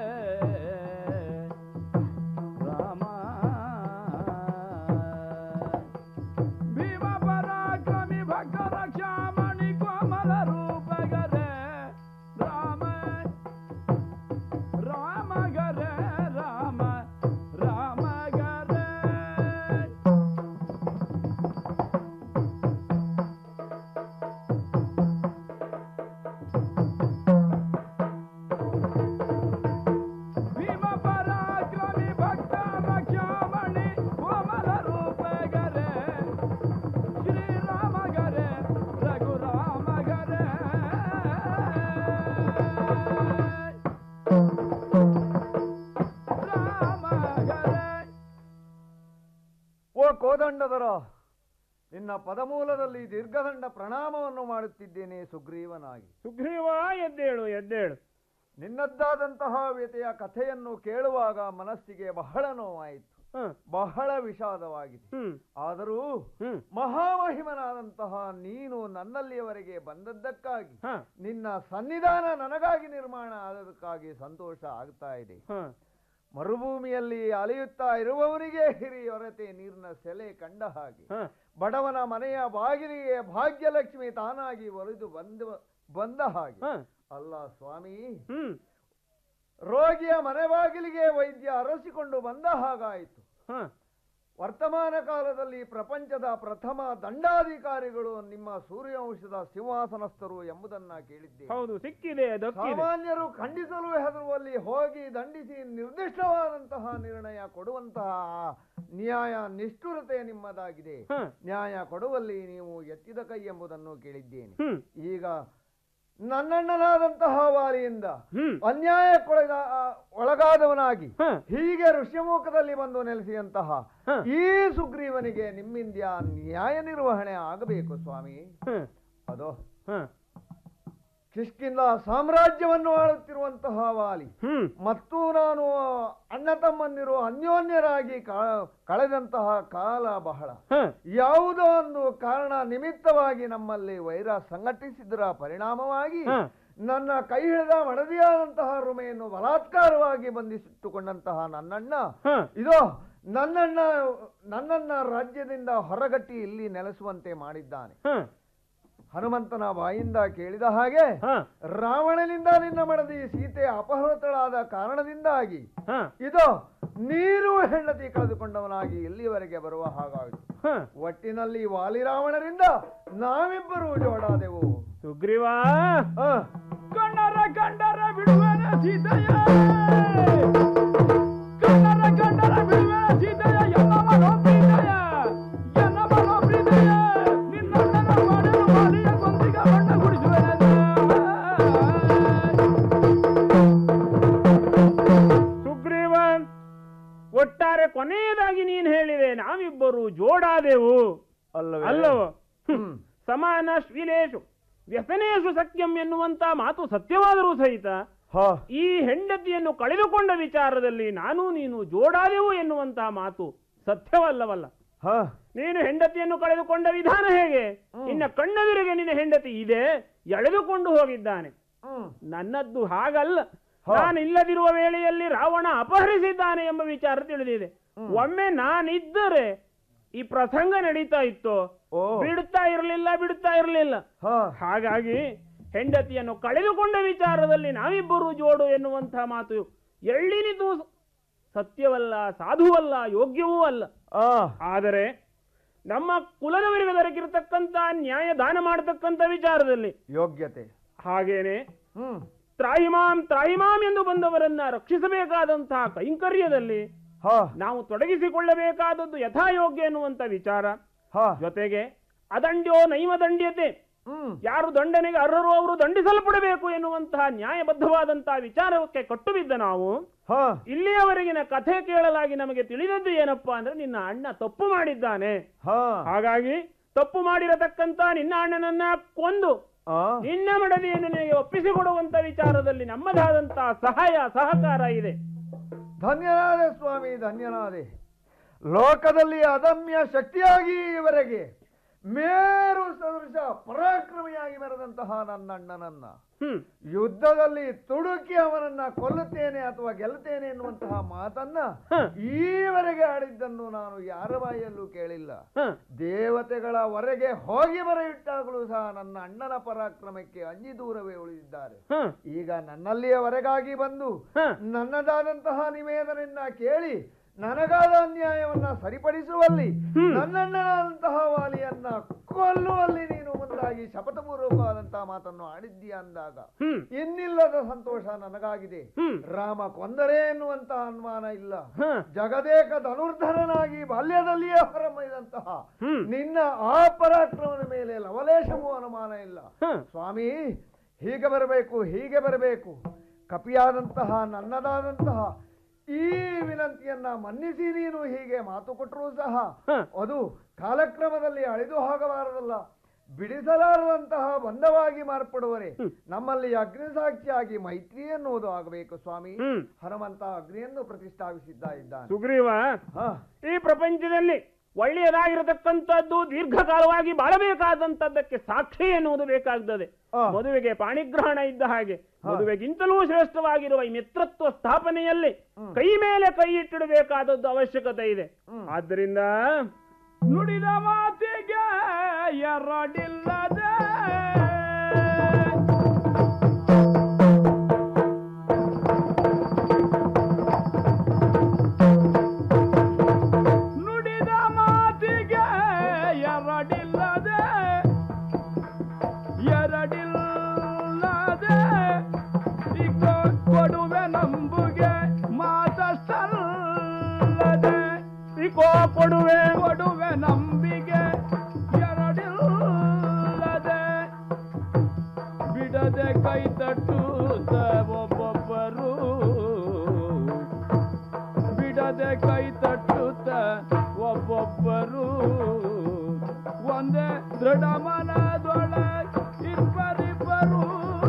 ರಾಮ ಭೀಮ ಪರಾಕ್ರಮಿ ಭಕ್ತ ರಕ್ಷಾಮಣಿ ಕೋಮಲ ರೂಪಗರೇ ರಾಮ ರಾಮ ಗರೇ ರಾಮ ರಾಮ ಗರೇ ಭೀಮ ಪರಾಕ್ರಮಿ ಭಕ್ತ ರಕ್ಷಾಮಣಿ ಕೋಮಲ ರೂಪಗರೇ ಶ್ರೀರಾಮ ಗರೇ ರಘುರಾಮ ಗರೇ ರಾಮ ಗರೇ ಓ ಕೋದಂಡದರ ನಿನ್ನ ಪದಮೂಲದಲ್ಲಿ ದೀರ್ಘದಂಡ ಪ್ರಣಾಮವನ್ನು ಮಾಡುತ್ತಿದ್ದೇನೆ ಸುಗ್ರೀವನಾಗಿ ಸುಗ್ರೀವ ಎದ್ದೇಳು ಎದ್ದೇಳು ನಿನ್ನದ್ದಾದಂತಹ ವ್ಯತೆಯ ಕಥೆಯನ್ನು ಕೇಳುವಾಗ ಮನಸ್ಸಿಗೆ ಬಹಳ ನೋವಾಯಿತು ಬಹಳ ವಿಷಾದವಾಗಿದೆ ಆದರೂ ಮಹಾಮಹಿಮನಾದಂತಹ ನೀನು ನನ್ನಲ್ಲಿಯವರೆಗೆ ಬಂದದ್ದಕ್ಕಾಗಿ ನಿನ್ನ ಸನ್ನಿಧಾನ ನನಗಾಗಿ ನಿರ್ಮಾಣ ಆದದಕ್ಕಾಗಿ ಸಂತೋಷ ಆಗ್ತಾ ಇದೆ ಮರುಭೂಮಿಯಲ್ಲಿ ಅಲೆಯುತ್ತಾ ಇರುವವನಿಗೆ ಹಿರಿಯೊರತೆ ನೀರಿನ ಸೆಲೆ ಕಂಡ ಹಾಗೆ ಬಡವನ ಮನೆಯ ಬಾಗಿಲಿಗೆ ಭಾಗ್ಯಲಕ್ಷ್ಮಿ ತಾನಾಗಿ ಒಲಿದು ಬಂದ ಬಂದ ಹಾಗೆ ಅಲ್ಲ ಸ್ವಾಮಿ ರೋಗಿಯ ಮನೆ ಬಾಗಿಲಿಗೆ ವೈದ್ಯ ಅರಸಿಕೊಂಡು ಬಂದ ಹಾಗಾಯಿತು ವರ್ತಮಾನ ಕಾಲದಲ್ಲಿ ಪ್ರಪಂಚದ ಪ್ರಥಮ ದಂಡಾಧಿಕಾರಿಗಳು ನಿಮ್ಮ ಸೂರ್ಯವಂಶದ ಸಿಂಹಾಸನಸ್ಥರು ಎಂಬುದನ್ನ ಕೇಳಿದ್ದೆ ಹೌದು ಸಿಕ್ಕಿದೆ ದಕ್ಕಿದೆ ಸಾಮಾನ್ಯರು ಖಂಡಿಸಲು ಹೆದರುವಲ್ಲಿ ಹೋಗಿ ದಂಡಿಸಿ ನಿರ್ದಿಷ್ಟವಾದಂತಹ ನಿರ್ಣಯ ಕೊಡುವಂತಹ ನ್ಯಾಯ ನಿಷ್ಠುರತೆ ನಿಮ್ಮದಾಗಿದೆ ನ್ಯಾಯ ಕೊಡುವಲ್ಲಿ ನೀವು ಎತ್ತಿದ ಕೈ ಎಂಬುದನ್ನು ಕೇಳಿದ್ದೇನೆ ಈಗ ನನ್ನಣ್ಣನಾದಂತಹ ವಾಲಿಯಿಂದ ಅನ್ಯಾಯಕ್ಕೊಳಗ ಆ- ಒಳಗಾದವನಾಗಿ ಹೀಗೆ ಋಷ್ಯಮುಖದಲ್ಲಿ ಬಂದು ನೆಲೆಸಿದಂತಹ ಈ ಸುಗ್ರೀವನಿಗೆ ನಿಮ್ಮಿಂದ ನ್ಯಾಯ ನಿರ್ವಹಣೆ ಆಗಬೇಕು ಸ್ವಾಮಿ ಅದೋ ಕಿಷ್ಕಿಂದ ಸಾಮ್ರಾಜ್ಯವನ್ನು ಆಳುತ್ತಿರುವಂತಹ ವಾಲಿ ಮತ್ತು ನಾನು ಅಣ್ಣ ತಮ್ಮಂದಿರು ಅನ್ಯೋನ್ಯರಾಗಿ ಕಾ- ಕಳೆದಂತಹ ಕಾಲ ಬಹಳ ಯಾವುದೋ ಒಂದು ಕಾರಣ ನಿಮಿತ್ತವಾಗಿ ನಮ್ಮಲ್ಲಿ ವೈರ ಸಂಘಟಿಸಿದರ ಪರಿಣಾಮವಾಗಿ ನನ್ನ ಕೈ ಹಿಡಿದ ಮಡದಿಯಾದಂತಹ ರುಮೆಯನ್ನು ಬಲಾತ್ಕಾರವಾಗಿ ಬಂಧಿಸಿಟ್ಟುಕೊಂಡಂತಹ ನನ್ನಣ್ಣ ಇದೋ ನನ್ನಣ್ಣ ನನ್ನನ್ನ ರಾಜ್ಯದಿಂದ ಹೊರಗಟ್ಟಿ ಇಲ್ಲಿ ನೆಲೆಸುವಂತೆ ಮಾಡಿದ್ದಾನೆ ಹನುಮಂತನ ಬಾಯಿಂದ ಕೇಳಿದ ಹಾಗೆ ರಾವಣನಿಂದ ನಿನ್ನ ಮಡದಿ ಸೀತೆ ಅಪಹೃತಳಾದ ಕಾರಣದಿಂದಾಗಿ ಇದು ನೀರು ಹೆಂಡತಿ ಕಳೆದುಕೊಂಡವನಾಗಿ ಇಲ್ಲಿವರೆಗೆ ಬರುವ ಹಾಗಾಯಿತು ಒಟ್ಟಿನಲ್ಲಿ ವಾಲಿರಾವಣರಿಂದ ನಾವಿಬ್ಬರು ಜೋಡಾದೆವು ಸುಗ್ರೀವ ಕಂಡರ ಕಂಡರ ಬಿಡುವನ ಸೀತೆಯ ಕಂಡರ ಕಂಡರ ಬಿಡುವನ ಸೀತೆಯ ಎಲ್ಲ ಮನೋಪ್ರೀತೆಯ ಎಲ್ಲ ಮನೋಪ್ರೀತೆಯ ನಿನ್ನಣ್ಣನ ಮಾಡಲು ಮಾಲಿಯ ಕೊಂದಿಗ ಬಣ್ಣ ಗುಡಿಸುವೆನಲ್ಲ ಸುಗ್ರೀವ ಒಟ್ಟಾರೆ ಕೊನೆಯದಾಗಿ ನೀನು ಹೇಳಿದೆ ನಾವಿಬ್ಬರು ಜೋಡಾದೆವು ಅಲ್ಲವೇ? ಅಲ್ಲವೋ ಹ್ಮ್. ಸಮಾನ ಶ್ರೀಲೇಶು ವ್ಯಸನೇಶು ಸತ್ಯಂ ಎನ್ನುವಂತ ಮಾತು ಸತ್ಯವಾದರೂ ಸಹಿತ ಈ ಹೆಂಡತಿಯನ್ನು ಕಳೆದುಕೊಂಡ ವಿಚಾರದಲ್ಲಿ ನಾನು ನೀನು ಜೋಡಾದೆವು ಎನ್ನುವಂತಹ ಮಾತು ಸತ್ಯವಲ್ಲವಲ್ಲ ನೀನು ಹೆಂಡತಿಯನ್ನು ಕಳೆದುಕೊಂಡ ವಿಧಾನ ಹೇಗೆ ನಿನ್ನ ಕಣ್ಣೆದುರಿಗೆ ನಿನ್ನ ಹೆಂಡತಿ ಇದೆ ಎಳೆದುಕೊಂಡು ಹೋಗಿದ್ದಾನೆ ನನ್ನದ್ದು ಹಾಗಲ್ಲ ನಾನು ಇಲ್ಲದಿರುವ ವೇಳೆಯಲ್ಲಿ ರಾವಣ ಅಪಹರಿಸಿದ್ದಾನೆ ಎಂಬ ವಿಚಾರ ತಿಳಿದಿದೆ ಒಮ್ಮೆ ನಾನಿದ್ದರೆ ಈ ಪ್ರಸಂಗ ನಡೀತಾ ಇತ್ತು ಬಿಡುತ್ತಾ ಇರಲಿಲ್ಲ ಬಿಡುತ್ತಾ ಇರಲಿಲ್ಲ ಹಾಗಾಗಿ ಹೆಂಡತಿಯನ್ನು ಕಳೆದುಕೊಂಡ ವಿಚಾರದಲ್ಲಿ ನಾವಿಬ್ಬರು ಜೋಡು ಎನ್ನುವಂತಹ ಮಾತು ಎಳ್ಳಿನಿದು ಸತ್ಯವಲ್ಲ ಸಾಧುವಲ್ಲ ಯೋಗ್ಯವೂ ಅಲ್ಲ ಆದರೆ ನಮ್ಮ ಕುಲದವರಿಗೆ ದೊರಕಿರತಕ್ಕಂತ ನ್ಯಾಯ ದಾನ ಮಾಡತಕ್ಕಂತ ವಿಚಾರದಲ್ಲಿ ಯೋಗ್ಯತೆ ಹಾಗೇನೆ ತ್ರಾಹಿಮಾಂ ತ್ರಾಹಿಮಾಂ ಎಂದು ಬಂದವರನ್ನ ರಕ್ಷಿಸಬೇಕಾದಂತಹ ಕೈಂಕರ್ಯದಲ್ಲಿ ನಾವು ತೊಡಗಿಸಿಕೊಳ್ಳಬೇಕಾದದ್ದು ಯಥಾಯೋಗ್ಯ ಎನ್ನುವಂತ ವಿಚಾರ ಜೊತೆಗೆ ಅದಂಡ್ಯೋ ನೈವ ದಂಡ್ಯತೆ ಯಾರು ದಂಡನೆಗೆ ಅರ್ಹರು ಅವರು ದಂಡಿಸಲ್ಪಡಬೇಕು ಎನ್ನುವಂತಹ ನ್ಯಾಯಬದ್ಧವಾದಂತಹ ವಿಚಾರಕ್ಕೆ ಕಟ್ಟು ಬಿದ್ದ ನಾವು ಇಲ್ಲಿಯವರೆಗಿನ ಕಥೆ ಕೇಳಲಾಗಿ ನಮಗೆ ತಿಳಿದದ್ದು ಏನಪ್ಪಾ ಅಂದ್ರೆ ನಿನ್ನ ಅಣ್ಣ ತಪ್ಪು ಮಾಡಿದ್ದಾನೆ ಹಾಗಾಗಿ ತಪ್ಪು ಮಾಡಿರತಕ್ಕಂತ ನಿನ್ನ ಅಣ್ಣನನ್ನ ಕೊಂದು ನಿನ್ನ ಮಡದಿಯನ್ನು ನಿನಗೆ ಒಪ್ಪಿಸಿಕೊಡುವಂತ ವಿಚಾರದಲ್ಲಿ ನಮ್ಮದಾದಂತಹ ಸಹಾಯ ಸಹಕಾರ ಇದೆ ಧನ್ಯನಾದೆ ಸ್ವಾಮಿ ಧನ್ಯನಾದೆ ಲೋಕದಲ್ಲಿ ಅದಮ್ಯ ಶಕ್ತಿಯಾಗಿ ಇವರೆಗೆ ಮೇರು ಸದೃಶ ಪರಾಕ್ರಮಿಯಾಗಿ ಮೆರೆದಂತಹ ನನ್ನಣ್ಣನನ್ನ ಯುದ್ಧದಲ್ಲಿ ತುಡುಕಿ ಅವನನ್ನ ಕೊಲ್ಲುತ್ತೇನೆ ಅಥವಾ ಗೆಲ್ಲುತ್ತೇನೆ ಎನ್ನುವಂತಹ ಮಾತನ್ನ ಈವರೆಗೆ ಆಡಿದ್ದನ್ನು ನಾನು ಯಾರ ಬಾಯಲ್ಲೂ ಕೇಳಿಲ್ಲ ದೇವತೆಗಳ ಹೊರಗೆ ಹೋಗಿ ಬರೆಯಿಟ್ಟಾಗಲೂ ಸಹ ನನ್ನ ಅಣ್ಣನ ಪರಾಕ್ರಮಕ್ಕೆ ಅಂಜಿ ದೂರವೇ ಉಳಿದಿದ್ದಾರೆ ಈಗ ನನ್ನಲ್ಲಿಯವರೆಗಾಗಿ ಬಂದು ನನ್ನದಾದಂತಹ ನಿವೇದನೆಯನ್ನ ಕೇಳಿ ನನಗಾದ ಅನ್ಯಾಯವನ್ನ ಸರಿಪಡಿಸುವಲ್ಲಿ ನನ್ನಣ್ಣನಾದಂತಹ ವಾಲಿಯನ್ನ ಕೊಲ್ಲುವಲ್ಲಿ ನೀನು ಮುಂದಾಗಿ ಶಪಥಪೂರ್ವಕವಾದಂತಹ ಮಾತನ್ನು ಆಡಿದ್ದೀಯ ಅಂದಾಗ ಇನ್ನಿಲ್ಲದ ಸಂತೋಷ ನನಗಾಗಿದೆ ರಾಮ ಕೊಂದರೆ ಎನ್ನುವಂತಹ ಅನುಮಾನ ಇಲ್ಲ ಜಗದೇಕ ಧನುರ್ಧರನಾಗಿ ಬಾಲ್ಯದಲ್ಲಿಯೇ ಹೊರಮೈದಂತಹ ನಿನ್ನ ಆ ಪರಾಕ್ರಮದ ಮೇಲೆ ಲವಲೇಶವೂ ಅನುಮಾನ ಇಲ್ಲ ಸ್ವಾಮಿ ಹೀಗೆ ಬರಬೇಕು ಹೀಗೆ ಬರಬೇಕು ಕಪಿಯಾದಂತಹ ನನ್ನದಾದಂತಹ ಈ ವಿನಂತಿಯನ್ನ ಮನ್ನಿಸಿ ನೀನು ಹೀಗೆ ಮಾತು ಕೊಟ್ಟರೂ ಸಹ ಅದು ಕಾಲಕ್ರಮದಲ್ಲಿ ಅಳಿದು ಹೋಗಬಾರದಲ್ಲ ಬಿಡಿಸಲಾರದಂತಹ ಬಂಧವಾಗಿ ಮಾರ್ಪಡುವರೆ ನಮ್ಮಲ್ಲಿ ಅಗ್ನಿ ಸಾಕ್ಷಿಯಾಗಿ ಮೈತ್ರಿ ಎನ್ನುವುದು ಆಗಬೇಕು ಸ್ವಾಮಿ ಹನುಮಂತ ಅಗ್ನಿಯನ್ನು ಪ್ರತಿಷ್ಠಾಪಿಸಿದ್ದ ಇದ್ದಾನೆ ಸುಗ್ರೀವ ಈ ಪ್ರಪಂಚದಲ್ಲಿ ಒಳ್ಳೆಯದಾಗಿರತಕ್ಕಂಥದ್ದು ದೀರ್ಘಕಾಲವಾಗಿ ಬಾಳಬೇಕಾದಂತದ್ದಕ್ಕೆ ಸಾಕ್ಷಿ ಎನ್ನುವುದು ಬೇಕಾಗ್ತದೆ ಮದುವೆಗೆ ಪಾಣಿಗ್ರಹಣ ಇದ್ದ ಹಾಗೆ ಮದುವೆಗಿಂತಲೂ ಶ್ರೇಷ್ಠವಾಗಿರುವ ಈ ಮಿತ್ರತ್ವ ಸ್ಥಾಪನೆಯಲ್ಲಿ ಕೈ ಮೇಲೆ ಕೈ ಇಟ್ಟಿಡಬೇಕಾದದ್ದು ಅವಶ್ಯಕತೆ ಇದೆ ಆದ್ದರಿಂದ ನುಡಿದ ಮಾತಿಗೆ ಎರಡಿಲ್ಲದೆ ನುಡಿದ ಮಾತಿಗೆ ಎರಡಿಲ್ಲದೆ ಎರಡಿಲ್ಲದೆ ಈಗ ಕೊಡುವೆ ನಂಬುಗೆ ಮಾತಷ್ಟಲ್ಲದೆ ಇಕೋ ಕೊಡುವೆ ಕೊಡುವೆ ನಂಬಿಗೆ ಎರಡಿಲ್ಲದೆ ಬಿಡದೆ ಕೈ ತಟ್ಟುತ್ತ ಒಬ್ಬೊಬ್ಬರು ಬಿಡದೆ ಕೈ ತಟ್ಟುತ್ತ ಒಬ್ಬೊಬ್ಬರು ಒಂದೇ ದೃಢ ಮನದೊಳೆ ಇಬ್ಬರಿಬ್ಬರು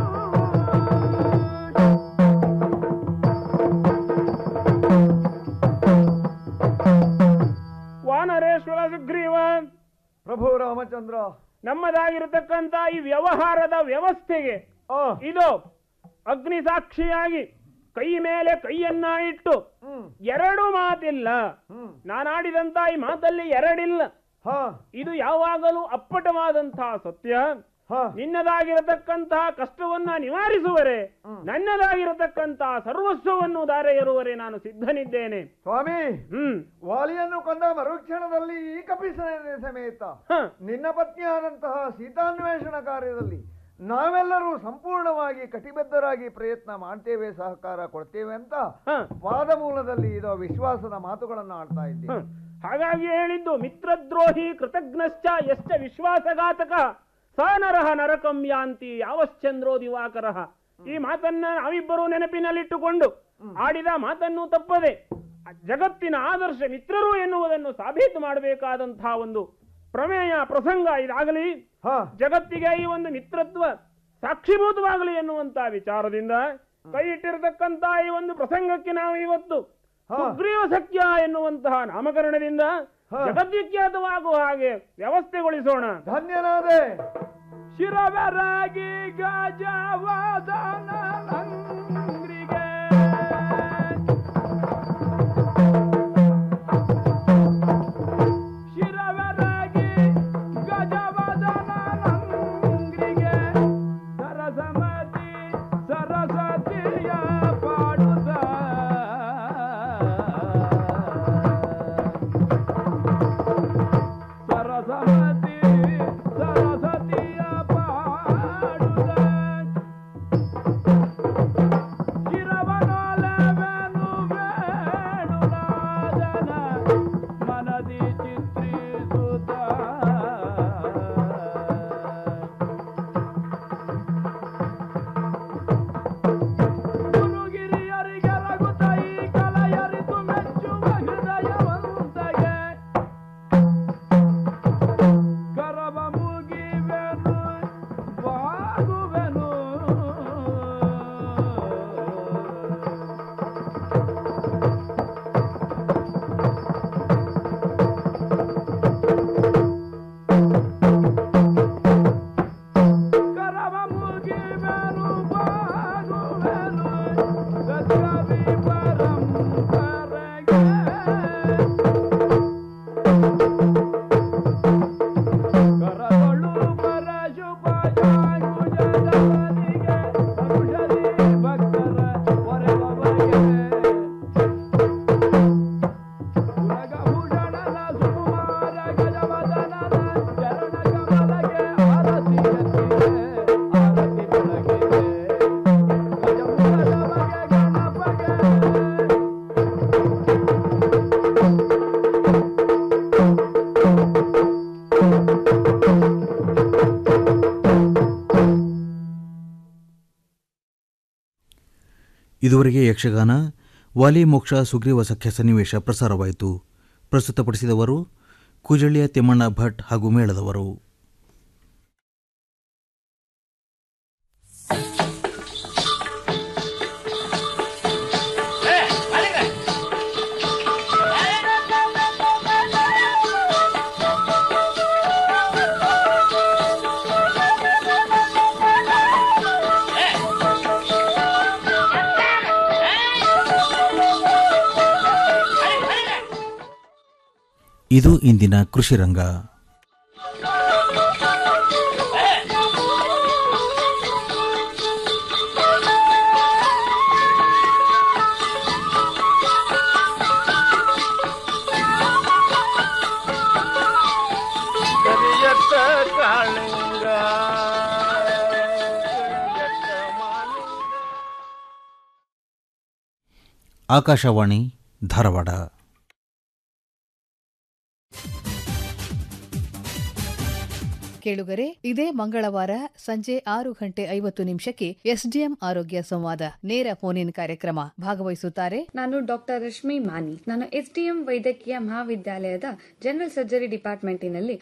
ವಾನರೇಶ್ವರ ಸುಗ್ರೀವ ಪ್ರಭು ರಾಮಚಂದ್ರ ನಮ್ಮದಾಗಿರತಕ್ಕಂತ ಈ ವ್ಯವಹಾರದ ವ್ಯವಸ್ಥೆಗೆ ಇದು ಅಗ್ನಿ ಸಾಕ್ಷಿಯಾಗಿ ಕೈ ಮೇಲೆ ಕೈಯನ್ನ ಇಟ್ಟು ಎರಡು ಮಾತಿಲ್ಲ ನಾನಾಡಿದಂತ ಈ ಮಾತಲ್ಲಿ ಎರಡಿಲ್ಲ ಇದು ಯಾವಾಗಲೂ ಅಪ್ಪಟವಾದಂತಹ ಸತ್ಯ ನಿನ್ನದಾಗಿರತಕ್ಕಂತಹ ಕಷ್ಟವನ್ನ ನಿವಾರಿಸುವರೆ ನನ್ನದಾಗಿರತಕ್ಕಂತಹ ಸರ್ವಸ್ವವನ್ನು ದಾರೆ ಎರುವರೆ ನಾನು ಸಿದ್ಧನಿದ್ದೇನೆ ಸ್ವಾಮಿ ಹ್ಮ್ ವಾಲಿಯನ್ನು ಕೊಂದ ಮರುಕ್ಷಣದಲ್ಲಿ ಈ ಕಪಿಸೇನೆ ಸಮೇತ ನಿನ್ನ ಪತ್ನಿಯಾದಂತಹ ಸೀತಾನ್ವೇಷಣ ಕಾರ್ಯದಲ್ಲಿ ನಾವೆಲ್ಲರೂ ಸಂಪೂರ್ಣವಾಗಿ ಕಟಿಬದ್ಧರಾಗಿ ಪ್ರಯತ್ನ ಮಾಡ್ತೇವೆ ಸಹಕಾರ ಕೊಡ್ತೇವೆ ಅಂತ ಪಾದಮೂಲದಲ್ಲಿ ಇದು ವಿಶ್ವಾಸದ ಮಾತುಗಳನ್ನು ಆಡ್ತಾ ಇದ್ದೇವೆ ಹಾಗಾಗಿ ಹೇಳಿದ್ದು ಮಿತ್ರದ್ರೋಹಿ ಕೃತಜ್ಞಶ್ಚ ಎಷ್ಟ ವಿಶ್ವಾಸಘಾತಕ ಸ ನರಹ ನರಕಂ ಯಾಂತಿ ಯಾವಶ್ಚಂದ್ರೋ ದಿವಾಕರಃ ಈ ಮಾತನ್ನ ನಾವಿಬ್ಬರೂ ನೆನಪಿನಲ್ಲಿಟ್ಟುಕೊಂಡು ಆಡಿದ ಮಾತನ್ನು ತಪ್ಪದೆ ಜಗತ್ತಿನ ಆದರ್ಶ ಮಿತ್ರರು ಎನ್ನುವುದನ್ನು ಸಾಬೀತು ಮಾಡಬೇಕಾದಂತಹ ಒಂದು ಪ್ರಮೇಯ ಪ್ರಸಂಗ ಇದಾಗಲಿ ಜಗತ್ತಿಗೆ ಈ ಒಂದು ಮಿತ್ರತ್ವ ಸಾಕ್ಷೀಭೂತವಾಗಲಿ ಎನ್ನುವಂತ ವಿಚಾರದಿಂದ ಕೈ ಇಟ್ಟಿರತಕ್ಕಂತ ಈ ಒಂದು ಪ್ರಸಂಗಕ್ಕೆ ನಾವು ಇವತ್ತು ಸುಗ್ರೀವ ಸಖ್ಯ ಎನ್ನುವಂತಹ ನಾಮಕರಣದಿಂದ ಜಗದ್ವಿಖ್ಯಾತವಾಗುವ ಹಾಗೆ ವ್ಯವಸ್ಥೆಗೊಳಿಸೋಣ ಧನ್ಯನಾದೆ ಶಿರವರಾಗಿ ಗಜವಾದನ ನಂಗ್ರಿಗೆ ಶಿರವರಾಗಿ ಗಜವಾದನ ನಂಗ್ರಿಗೆ ಸರಸಮತಿ ಸರಸತಿಯ ಪಾಡುತ್ತ ಸರಸಮತಿ ಸರಸತಿಯ ಪಾಡುತ್ತ ಶಿರವನೊಲವೆನು ವೇಣುನಾದನ ಮನದಿ ಚಿತ್ರಿಸುತ್ತ ಗುರುಗಿರಿಯರಿಗೆ ರಘುತ ಈ ಕಲೆಯರಿತು ಮೆಚ್ಚುವ ಹೃದಯವಂತಗೆ ಕರವ ಮುಗಿವೆನು ಬಾಗುವೆನು ಕರವ ಮುಗಿವೆನು ಬಾಗುವೆನು ಗದ್ಗವಿ ಪರಂಪರೆಗೆ ಕರಗಳು ಪರಶುಭಜಾಂಗುಜದವನಿಗೆ ಔಷಧಿ ಭಕ್ತರ ಹೊರೆಬಗೆ ಗುಣಗಭೂಷಣನ ಸುಕುಮಾರ ಗಜವದನನ ಚರಣ ಕಮಲಗೆ ಆರತಿ ಎತ್ತಿದೆ ಆರತಿ ಬೆಳಗಿದೆ ಗಜಮುಖದವಗೆ ಗಣಪಗೆ ಇದುವರೆಗೆ ಯಕ್ಷಗಾನ ವಾಲಿ ಮೋಕ್ಷ ಸುಗ್ರೀವ ಸಖ್ಯ ಸನ್ನಿವೇಶ ಪ್ರಸಾರವಾಯಿತು ಪ್ರಸ್ತುತಪಡಿಸಿದವರು ಕುಜಳಿಯ ತಿಮ್ಮಣ್ಣ ಭಟ್ ಹಾಗೂ ಮೇಳದವರು ಇದು ಇಂದಿನ ಕೃಷಿ ರಂಗ ಕರಿಯತ್ತ ಕಾಳಿಂಗ ಕರಿಯತ್ತ ಮಾಲಿಂಗ ಆಕಾಶವಾಣಿ ಧಾರವಾಡ ಕೇಳುಗರೆ ಇದೇ ಮಂಗಳವಾರ ಸಂಜೆ ಆರು ಗಂಟೆ ಐವತ್ತು ನಿಮಿಷಕ್ಕೆ ಎಸ್ಡಿಎಂ ಆರೋಗ್ಯ ಸಂವಾದ ನೇರ ಫೋನ್ ಇನ್ ಕಾರ್ಯಕ್ರಮ ಭಾಗವಹಿಸುತ್ತಾರೆ ನಾನು ಡಾಕ್ಟರ್ ರಶ್ಮಿ ಮಾನಿ ನಾನು ಎಸ್ಡಿಎಂ ವೈದ್ಯಕೀಯ ಮಹಾವಿದ್ಯಾಲಯದ ಜನರಲ್ ಸರ್ಜರಿ ಡಿಪಾರ್ಟ್ಮೆಂಟಿನಲ್ಲಿ